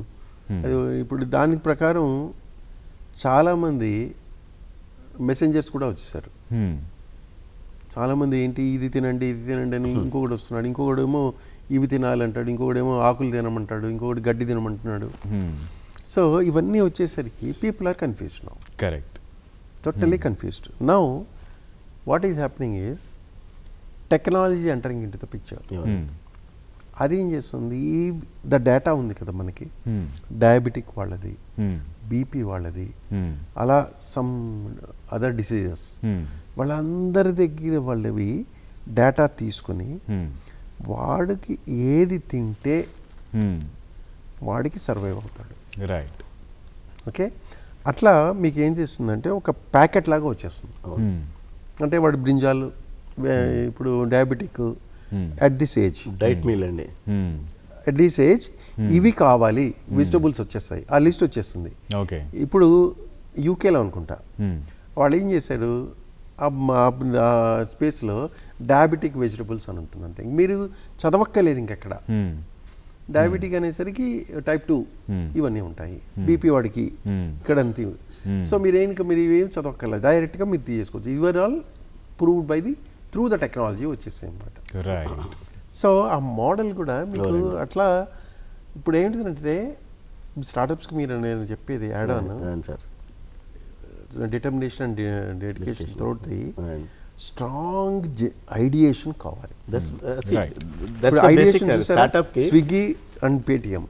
[SPEAKER 3] అది ఇప్పుడు దాని ప్రకారం చాలామంది మెసెంజర్స్ కూడా వచ్చేసారు
[SPEAKER 1] హ్మ్.
[SPEAKER 3] చాలామంది ఏంటి ఇది తినండి ఇది తినండి అని ఇంకొకటి వస్తున్నాడు ఇంకొకడు ఏమో ఇవి తినాలంటాడు ఇంకొకడేమో ఆకులు తినమంటాడు ఇంకొకటి గడ్డి తినమంటున్నాడు
[SPEAKER 1] హ్మ్.
[SPEAKER 3] సో ఇవన్నీ వచ్చేసరికి people are confused now
[SPEAKER 1] correct
[SPEAKER 3] totally confused. Now, what is happening is technology entering into the picture.
[SPEAKER 1] హ్మ్.
[SPEAKER 3] అది ఏం చేస్తుంది ఈ ద డేటా ఉంది కదా మనకి
[SPEAKER 1] హ్మ్.
[SPEAKER 3] డయాబెటిక్ వాళ్ళది
[SPEAKER 1] హ్మ్.
[SPEAKER 3] బీపీ వాళ్ళది
[SPEAKER 1] హ్మ్.
[SPEAKER 3] అలా సమ్ అదర్ డిసీజెస్
[SPEAKER 1] హ్మ్.
[SPEAKER 3] వాళ్ళందరి దగ్గర వాళ్ళవి డేటా తీసుకొని
[SPEAKER 1] హ్మ్.
[SPEAKER 3] వాడికి ఏది తింటే
[SPEAKER 1] హ్మ్.
[SPEAKER 3] వాడికి సర్వైవ్ అవుతాడు
[SPEAKER 1] రైట్
[SPEAKER 3] ఓకే అట్లా మీకు ఏం చేస్తుందంటే ఒక ప్యాకెట్ లాగా వచ్చేస్తుంది
[SPEAKER 1] హ్మ్.
[SPEAKER 3] అంటే వాడు బ్రింజాలు వే- ఇప్పుడు diabetic
[SPEAKER 1] Hmm.
[SPEAKER 3] At this age
[SPEAKER 2] diet meal అండి
[SPEAKER 1] హ్మ్.
[SPEAKER 3] అట్ దిస్ ఏజ్ ఇవి కావాలి వెజిటబుల్స్ వచ్చేస్తాయి ఆ లిస్ట్ వచ్చేస్తుంది
[SPEAKER 1] ఓకే
[SPEAKER 3] ఇప్పుడు యూకేలో అనుకుంటా
[SPEAKER 1] హ్మ్.
[SPEAKER 3] వాళ్ళు ఏం చేశారు ఆ స్పేస్లో డయాబెటిక్ వెజిటబుల్స్ అని ఉంటుంది అంతే మీరు చదవక్కలేదు ఇంకెక్కడ
[SPEAKER 1] హ్మ్.
[SPEAKER 3] డయాబెటిక్ అనేసరికి టైప్ టూ
[SPEAKER 1] Hmm.
[SPEAKER 3] ఇవన్నీ ఉంటాయి బీపీ వాడికి
[SPEAKER 1] Hmm.
[SPEAKER 3] ఇక్కడ అంతే
[SPEAKER 1] Hmm.
[SPEAKER 3] సో మీరు ఏం మీరు ఇవేం చదవక్కర్లేదు డైరెక్ట్గా మీరు తీసేసుకోవచ్చు ever all proved by the through the technology వచ్చేస్తాయి అనమాట
[SPEAKER 1] రైట్
[SPEAKER 3] సో ఆ మోడల్ కూడా మీకు అట్లా ఇప్పుడు ఏంటిదంటే స్టార్టప్స్కి మీరు నేను చెప్పేది యాడ్ ఆన్
[SPEAKER 2] అవును sir
[SPEAKER 3] determination and dedication throughout the
[SPEAKER 2] అవును.
[SPEAKER 3] స్ట్రాంగ్ ఐడియేషన్ కావాలి
[SPEAKER 2] that's
[SPEAKER 1] Right.
[SPEAKER 2] That's
[SPEAKER 3] ideation
[SPEAKER 2] startup కి
[SPEAKER 3] స్విగ్గీ అండ్ పేటిఎం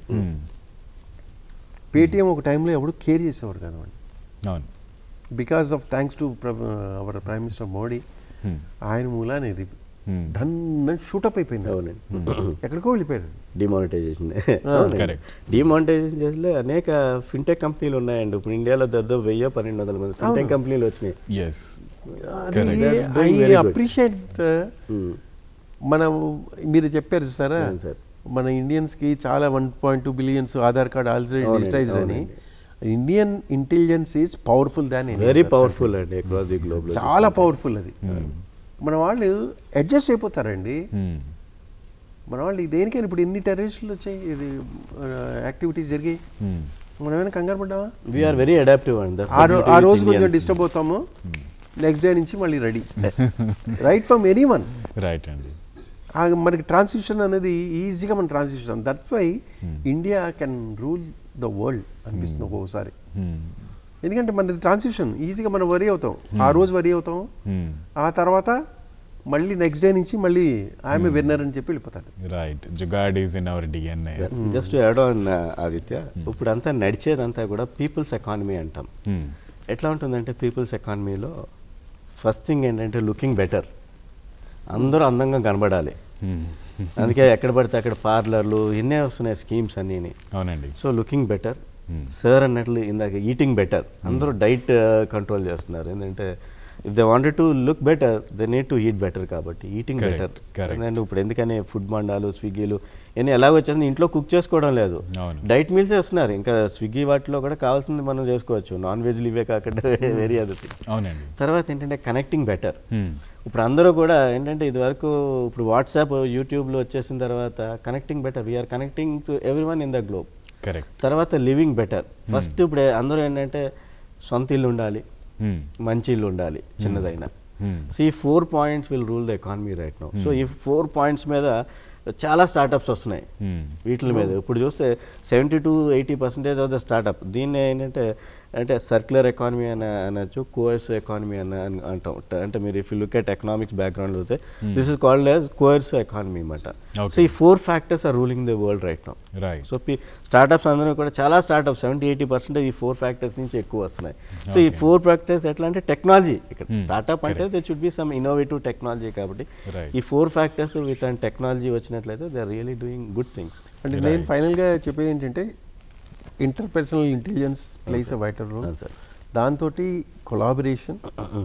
[SPEAKER 3] పేటిఎం ఒక టైంలో ఎవడు కేర్ చేసేవారు కదండి
[SPEAKER 1] అవును
[SPEAKER 3] because of thanks to our prime minister Modi
[SPEAKER 1] Hmm.
[SPEAKER 3] ఆయన మూలాన ఇది
[SPEAKER 1] Hmm.
[SPEAKER 3] ధన్ షూటప్ అయిపోయింది
[SPEAKER 2] అవునండి
[SPEAKER 3] ఎక్కడికో వెళ్ళిపోయారు
[SPEAKER 2] డిమానిటైజేషన్
[SPEAKER 1] Correct.
[SPEAKER 2] డిమానిటైజేషన్ చేసే అనేక ఫిన్టెక్ కంపెనీలు ఉన్నాయండి ఇప్పుడు ఇండియాలో దాదాపు వెయ్యి పన్నెండు వందల మంది ఫిన్టెక్ కంపెనీలు వచ్చినాయి
[SPEAKER 1] yes
[SPEAKER 2] Correct. That's
[SPEAKER 3] I
[SPEAKER 2] doing very good.
[SPEAKER 3] Appreciate
[SPEAKER 2] Hmm.
[SPEAKER 3] మనం మీరు చెప్పారు సారా
[SPEAKER 2] అవును సార్.
[SPEAKER 3] మన ఇండియన్స్కి చాలా one point two billions Aadhaar card already
[SPEAKER 2] అవునండి,
[SPEAKER 3] డిజిటైజ్డ్ అని
[SPEAKER 2] అవునండి.
[SPEAKER 3] Indian intelligence is powerful than
[SPEAKER 2] very powerful అండి అక్రాస్ ది గ్లోబ్
[SPEAKER 3] చాలా పవర్ఫుల్ అది మన వాళ్ళు అడ్జస్ట్ అయిపోతారండి మన వాళ్ళు దేనికైనా ఇప్పుడు ఎన్ని టెర్రరిస్టులు వచ్చాయి ఇది యాక్టివిటీస్ జరిగాయి మనం ఏమైనా కంగారు పడ్డామా
[SPEAKER 2] వీఆర్ వెరీ అడాప్టివ్ అండి That's
[SPEAKER 3] ఆ
[SPEAKER 2] the
[SPEAKER 3] రో-
[SPEAKER 2] beauty
[SPEAKER 3] ఆ
[SPEAKER 2] with
[SPEAKER 3] రోజు కొంచెం
[SPEAKER 2] Indians.
[SPEAKER 3] డిస్టర్బ్ అవుతాము నెక్స్ట్ డే నుంచి మళ్ళీ ready right from any one
[SPEAKER 1] right అండి
[SPEAKER 3] మనకి ట్రాన్సిషన్ అనేది ఈజీగా మన transition that's why India can rule the world అనిపిస్తుంది ఒక్కొక్కసారి
[SPEAKER 1] Hmm.
[SPEAKER 3] ఎందుకంటే మన ట్రాన్సిషన్ ఈజీగా మనం వరి అవుతాం ఆ రోజు వరి అవుతాం
[SPEAKER 1] Hmm.
[SPEAKER 3] ఆ తర్వాత మళ్ళీ నెక్స్ట్ డే నుంచి మళ్ళీ ఆమె విన్నర్ అని చెప్పి వెళ్ళిపోతాడు
[SPEAKER 1] right jugaad is in our DNA
[SPEAKER 2] just add on Aditya ఇప్పుడు అంతా నడిచేదంతా కూడా పీపుల్స్ ఎకానమీ అంటాం ఎట్లా ఉంటుందంటే పీపుల్స్ ఎకానమీలో ఫస్ట్ థింగ్ ఏంటంటే లుకింగ్ బెటర్ అందరూ అందంగా కనబడాలి అందుకే ఎక్కడ పడితే అక్కడ పార్లర్లు ఎన్నే వస్తున్నాయి స్కీమ్స్ అన్నీ
[SPEAKER 1] అవునండి
[SPEAKER 2] సో లుకింగ్ బెటర్ సార్ అన్నట్లు ఇందాక ఈటింగ్ బెటర్ అందరూ డైట్ కంట్రోల్ చేస్తున్నారు ఏంటంటే if they wanted to look better they need to eat better కాబట్టి ఈటింగ్
[SPEAKER 1] Correct,
[SPEAKER 2] బెటర్
[SPEAKER 1] correct.
[SPEAKER 2] ఎందుకంటే ఇప్పుడు ఎందుకని ఫుడ్ మండాలు స్విగ్గీలు ఇవన్నీ ఎలాగ వచ్చేసింది ఇంట్లో కుక్ చేసుకోవడం లేదు
[SPEAKER 1] అవును.
[SPEAKER 2] డైట్ మీల్స్ చేస్తున్నారు ఇంకా స్విగ్గీ వాటిలో కూడా కావాల్సింది మనం చేసుకోవచ్చు నాన్ వెజ్లు ఇవే కాకుండా వేరే అది
[SPEAKER 1] అవునండి
[SPEAKER 2] తర్వాత ఏంటంటే కనెక్టింగ్ బెటర్
[SPEAKER 1] Hmm.
[SPEAKER 2] ఇప్పుడు అందరూ కూడా ఏంటంటే ఇది వరకు ఇప్పుడు వాట్సాప్ యూట్యూబ్లో వచ్చేసిన తర్వాత connecting better we are connecting to everyone in the globe
[SPEAKER 1] correct
[SPEAKER 2] తర్వాత లివింగ్ బెటర్ ఫస్ట్ ఇప్పుడు అందరూ ఏంటంటే సొంత ఇల్లు ఉండాలి మంచి ఇల్లు ఉండాలి చిన్నదైనా సో ఈ four points will rule the economy right no so ఈ ఫోర్ పాయింట్స్ మీద చాలా స్టార్టప్స్ వస్తున్నాయి వీటి మీద ఇప్పుడు చూస్తే seventy to eighty percentage of the startup దీన్ని ఏంటంటే అంటే సర్క్యులర్ ఎకానమీ అని అనొచ్చు కోయర్స్ ఎకానమీ అని అని అంటాం ట- అంటే మీరు if you look at economics background చూస్తే this is called as core's economy అనమాట
[SPEAKER 1] Okay.
[SPEAKER 2] సో ఈ four factors are ruling the world right no
[SPEAKER 1] right
[SPEAKER 2] so పి స్టార్టప్స్ అందరూ కూడా చాలా స్టార్టప్స్ సెవెంటీ ఎయిటీ పర్సెంటేజ్ ఈ ఫోర్ ఫ్యాక్టర్స్ నుంచి ఎక్కువ వస్తున్నాయి సో ఈ
[SPEAKER 1] Okay.
[SPEAKER 2] ఫోర్ ఫ్యాక్టర్స్ ఎట్లా అంటే టెక్నాలజీ ఇక్కడ
[SPEAKER 1] Hmm,
[SPEAKER 2] స్టార్టప్ అంటే they should be some innovative technology కాబట్టి
[SPEAKER 1] Right.
[SPEAKER 2] ఈ four factors with and technology వచ్చినట్లయితే they are really doing good things
[SPEAKER 3] అంటే నేను ఫైనల్గా చెప్పేది ఏంటంటే interpersonal intelligence plays a vital role
[SPEAKER 2] అవును సార్
[SPEAKER 3] దాంతో కొలాబరేషన్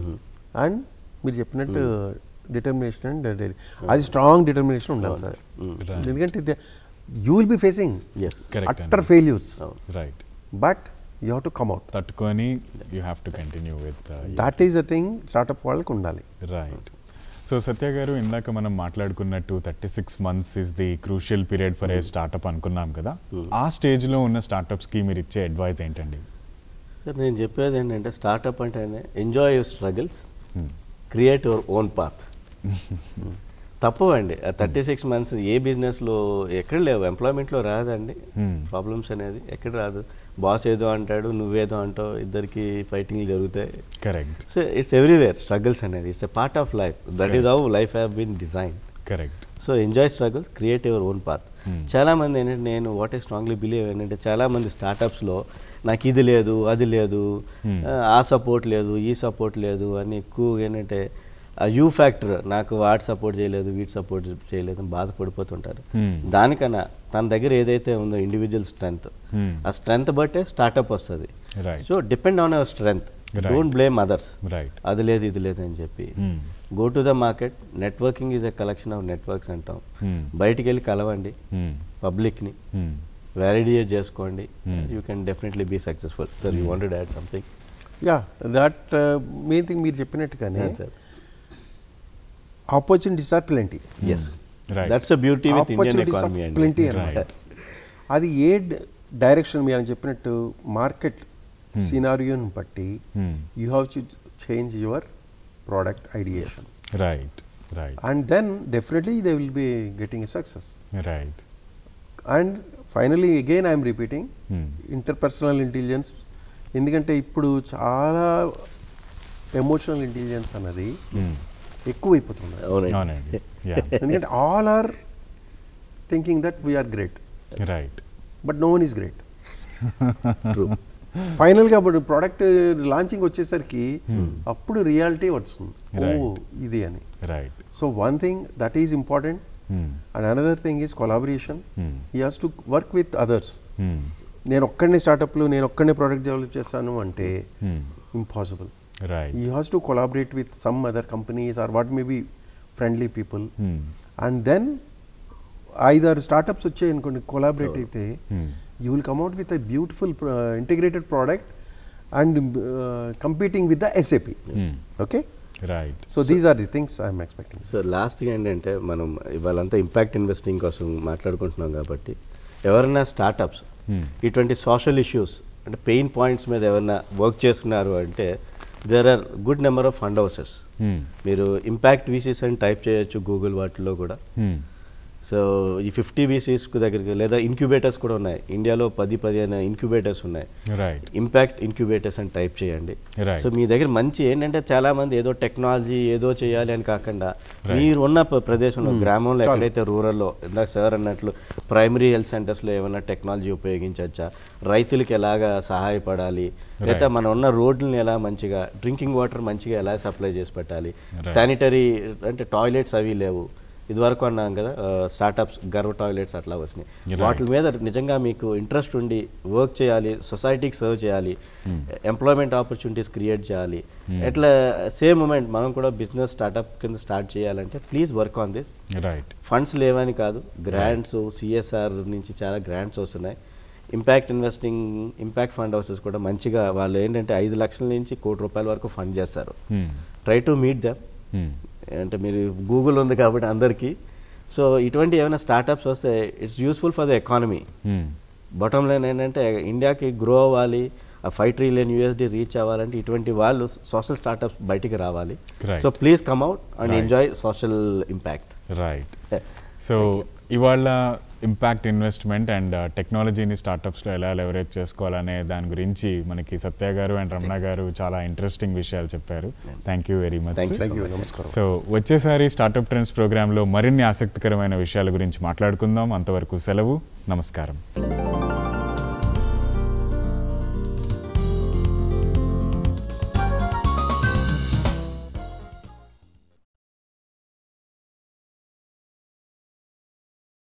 [SPEAKER 3] అండ్ మీరు చెప్పినట్టు డిటర్మినేషన్ అండ్ అది స్ట్రాంగ్ డిటర్మినేషన్ ఉండాలి సార్
[SPEAKER 1] Right.
[SPEAKER 3] ఎందుకంటే you will be facing
[SPEAKER 2] yes
[SPEAKER 1] correct
[SPEAKER 3] utter failures
[SPEAKER 1] right
[SPEAKER 3] but you have to come out
[SPEAKER 1] తట్టుకొని you have to continue with
[SPEAKER 3] that is a thing startup వాళ్ళకి ఉండాలి
[SPEAKER 1] right so Satya గారు ఇందాక మనం మాట్లాడుకున్నట్టు thirty six months is the crucial period for a startup అనుకున్నాం కదా ఆ స్టేజ్లో ఉన్న స్టార్టప్స్కి మీరు ఇచ్చే అడ్వైస్ ఏంటండి
[SPEAKER 2] సార్ నేను చెప్పేది ఏంటంటే స్టార్టప్ అంటేనే enjoy your struggles
[SPEAKER 1] Hmm.
[SPEAKER 2] Create your own path తప్పవండి థర్టీ సిక్స్ మంత్స్ ఏ బిజినెస్లో ఎక్కడ లేవు ఎంప్లాయ్మెంట్లో రాదండి
[SPEAKER 1] Hmm.
[SPEAKER 2] ప్రాబ్లమ్స్ అనేది ఎక్కడ రాదు బాస్ ఏదో అంటాడు నువ్వేదో అంటావు ఇద్దరికి ఫైటింగ్లు జరుగుతాయి
[SPEAKER 1] correct
[SPEAKER 2] so it's everywhere struggles అనేది it's a part of life that is how life have been design
[SPEAKER 1] correct
[SPEAKER 2] so enjoy struggles create your own path
[SPEAKER 1] Hmm.
[SPEAKER 2] చాలామంది ఏంటంటే నేను వాట్ ఐ స్ట్రాంగ్లీ బిలీవ్ ఏంటంటే చాలామంది స్టార్టప్స్లో నాకు ఇది లేదు అది లేదు
[SPEAKER 1] Hmm.
[SPEAKER 2] ఆ, ఆ సపోర్ట్ లేదు ఈ సపోర్ట్ లేదు అని ఎక్కువ ఏంటంటే ఆ యూ ఫ్యాక్టర్ నాకు వాట్ సపోర్ట్ చేయలేదు వీటి సపోర్ట్ చేయలేదు అని బాధపడిపోతుంటారు
[SPEAKER 1] Hmm.
[SPEAKER 2] దానికన్నా తన దగ్గర ఏదైతే ఉందో ఇండివిజువల్ స్ట్రెంగ్త్
[SPEAKER 1] Hmm.
[SPEAKER 2] ఆ స్ట్రెంగ్త్ బట్టే స్టార్టప్ వస్తుంది
[SPEAKER 1] Right.
[SPEAKER 2] So depend on our strength
[SPEAKER 1] Right.
[SPEAKER 2] Don't blame others
[SPEAKER 1] right
[SPEAKER 2] అది లేదు ఇది లేదు అని చెప్పి go to the market networking is a collection of networks అంటాం బయటికి వెళ్ళి కలవండి పబ్లిక్ని వ్యాలిడేట్ చేసుకోండి
[SPEAKER 1] Hmm.
[SPEAKER 2] You can definitely be successful sir you wanted add something
[SPEAKER 3] ya that main thing మీరు చెప్పినట్టుగానే
[SPEAKER 2] sir
[SPEAKER 3] opportunities are plenty
[SPEAKER 2] yes
[SPEAKER 1] Right.
[SPEAKER 2] That's a beauty with Indian
[SPEAKER 3] opportunities are
[SPEAKER 2] economy అండి
[SPEAKER 3] plenty
[SPEAKER 1] Right.
[SPEAKER 3] అనమాట అది ఏ direction మీరు చెప్పినట్టు market సినారియోని బట్టి you have to change your product ideation
[SPEAKER 1] right right
[SPEAKER 3] and then definitely they will be getting a success
[SPEAKER 1] right
[SPEAKER 3] and finally again I'm repeating interpersonal intelligence ఎందుకంటే ఇప్పుడు చాలా ఎమోషనల్ ఇంటెలిజెన్స్ అన్నది ఎక్కువైపోతుంది
[SPEAKER 2] అవునండి
[SPEAKER 1] అవునండి యా
[SPEAKER 3] ఎందుకంటే all are thinking that we are great
[SPEAKER 1] right
[SPEAKER 3] but no one is great
[SPEAKER 2] true
[SPEAKER 3] ఫైనల్గా అప్పుడు ప్రోడక్ట్ లాంచింగ్ వచ్చేసరికి అప్పుడు రియాలిటీ వస్తుంది ఓ
[SPEAKER 1] Right.
[SPEAKER 3] ఇది అని
[SPEAKER 1] right
[SPEAKER 3] so one thing that is important and another thing is collaboration he has to work with others నేను ఒక్కడనే స్టార్టప్లు నేను ఒక్కడనే ప్రోడక్ట్ డెవలప్ చేస్తాను అంటే impossible
[SPEAKER 1] right
[SPEAKER 3] he has to collaborate with some other companies or what may be friendly people and then ఐదారు startups వచ్చాయి అనుకోండి కొలాబరేట్ అయితే you will come out with a beautiful integrated product and competing with the SAP okay
[SPEAKER 1] right
[SPEAKER 3] so these are the things I'm expecting
[SPEAKER 2] so లాస్ట్గా ఏంటంటే మనం ఇవాళంతా impact investing కోసం మాట్లాడుకుంటున్నాం కాబట్టి ఎవరైనా స్టార్టప్స్ ఇటువంటి సోషల్ ఇష్యూస్ అంటే పెయిన్ పాయింట్స్ మీద ఎవరైనా వర్క్ చేస్తున్నారు అంటే there are good number of fund houses మీరు ఇంపాక్ట్ వీసీస్ అని టైప్ చేయొచ్చు గూగుల్ వాటిలో కూడా సో ఈ ఫిఫ్టీ వీసీస్ దగ్గరికి లేదా ఇంక్యుబేటర్స్ కూడా ఉన్నాయి ఇండియాలో పది పదిహేను ఇంక్యుబేటర్స్ ఉన్నాయి
[SPEAKER 1] రైట్
[SPEAKER 2] ఇంపాక్ట్ ఇంక్యుబేటర్స్ అని టైప్ చేయండి
[SPEAKER 1] Right.
[SPEAKER 2] సో మీ దగ్గర మంచి ఏంటంటే చాలా మంది ఏదో టెక్నాలజీ ఏదో చేయాలి అని కాకుండా మీరు ఉన్న ప్ర- ప్రదేశంలో గ్రామంలో ఎక్కడైతే రూరల్లో ఇందాక సార్ అన్నట్లు ప్రైమరీ హెల్త్ సెంటర్స్లో ఏమైనా టెక్నాలజీ ఉపయోగించవచ్చా రైతులకి ఎలాగా సహాయపడాలి లేదా మన ఉన్న రోడ్లని ఎలా మంచిగా డ్రింకింగ్ వాటర్ మంచిగా ఎలా సప్లై చేసి పెట్టాలి శానిటరీ అంటే టాయిలెట్స్ అవి లేవు ఇదివరకు అన్నాం కదా స్టార్టప్స్ గర్వ టాయిలెట్స్ అట్లా వచ్చినాయి
[SPEAKER 1] Right.
[SPEAKER 2] వాటి మీద నిజంగా మీకు ఇంట్రెస్ట్ ఉండి వర్క్ చేయాలి సొసైటీకి సర్వ్ చేయాలి ఎంప్లాయ్మెంట్ ఆపర్చునిటీస్ క్రియేట్ చేయాలి ఎట్లా సేమ్ మూమెంట్ మనం కూడా బిజినెస్ స్టార్టప్ కింద స్టార్ట్ చేయాలంటే please work on this
[SPEAKER 1] right
[SPEAKER 2] funds లేవని కాదు గ్రాంట్స్ సిఎస్ఆర్ నుంచి చాలా గ్రాంట్స్ వస్తున్నాయి impact investing impact fund houses కూడా మంచిగా వాళ్ళు ఏంటంటే ఐదు లక్షల నుంచి కోటి రూపాయల వరకు ఫండ్ చేస్తారు ట్రై టు మీట్ దెమ్ అంటే మీరు గూగుల్ ఉంది కాబట్టి అందరికీ సో ఇటువంటి ఏమైనా స్టార్టప్స్ వస్తే it's useful for the economy bottom line ఏంటంటే ఇండియాకి గ్రో అవ్వాలి ఆ ఫైవ్ ట్రిలియన్ యూఎస్డి రీచ్ అవ్వాలంటే ఇటువంటి వాళ్ళు సోషల్ స్టార్టప్స్ బయటికి రావాలి
[SPEAKER 1] Right.
[SPEAKER 2] So please come out and
[SPEAKER 1] Right.
[SPEAKER 2] Enjoy social impact
[SPEAKER 1] right so ఇవాళ ఇంపాక్ట్ ఇన్వెస్ట్మెంట్ అండ్ టెక్నాలజీని స్టార్టప్స్లో ఎలా లెవరేజ్ చేసుకోవాలనే దాని గురించి మనకి సత్య గారు అండ్ రమణ గారు చాలా ఇంట్రెస్టింగ్ విషయాలు చెప్పారు thank you very much
[SPEAKER 2] Thank you.
[SPEAKER 3] Thank you నమస్కారం
[SPEAKER 1] సో వచ్చేసారి స్టార్టప్ ట్రెండ్స్ ప్రోగ్రాంలో మరిన్ని ఆసక్తికరమైన విషయాల గురించి మాట్లాడుకుందాం అంతవరకు సెలవు నమస్కారం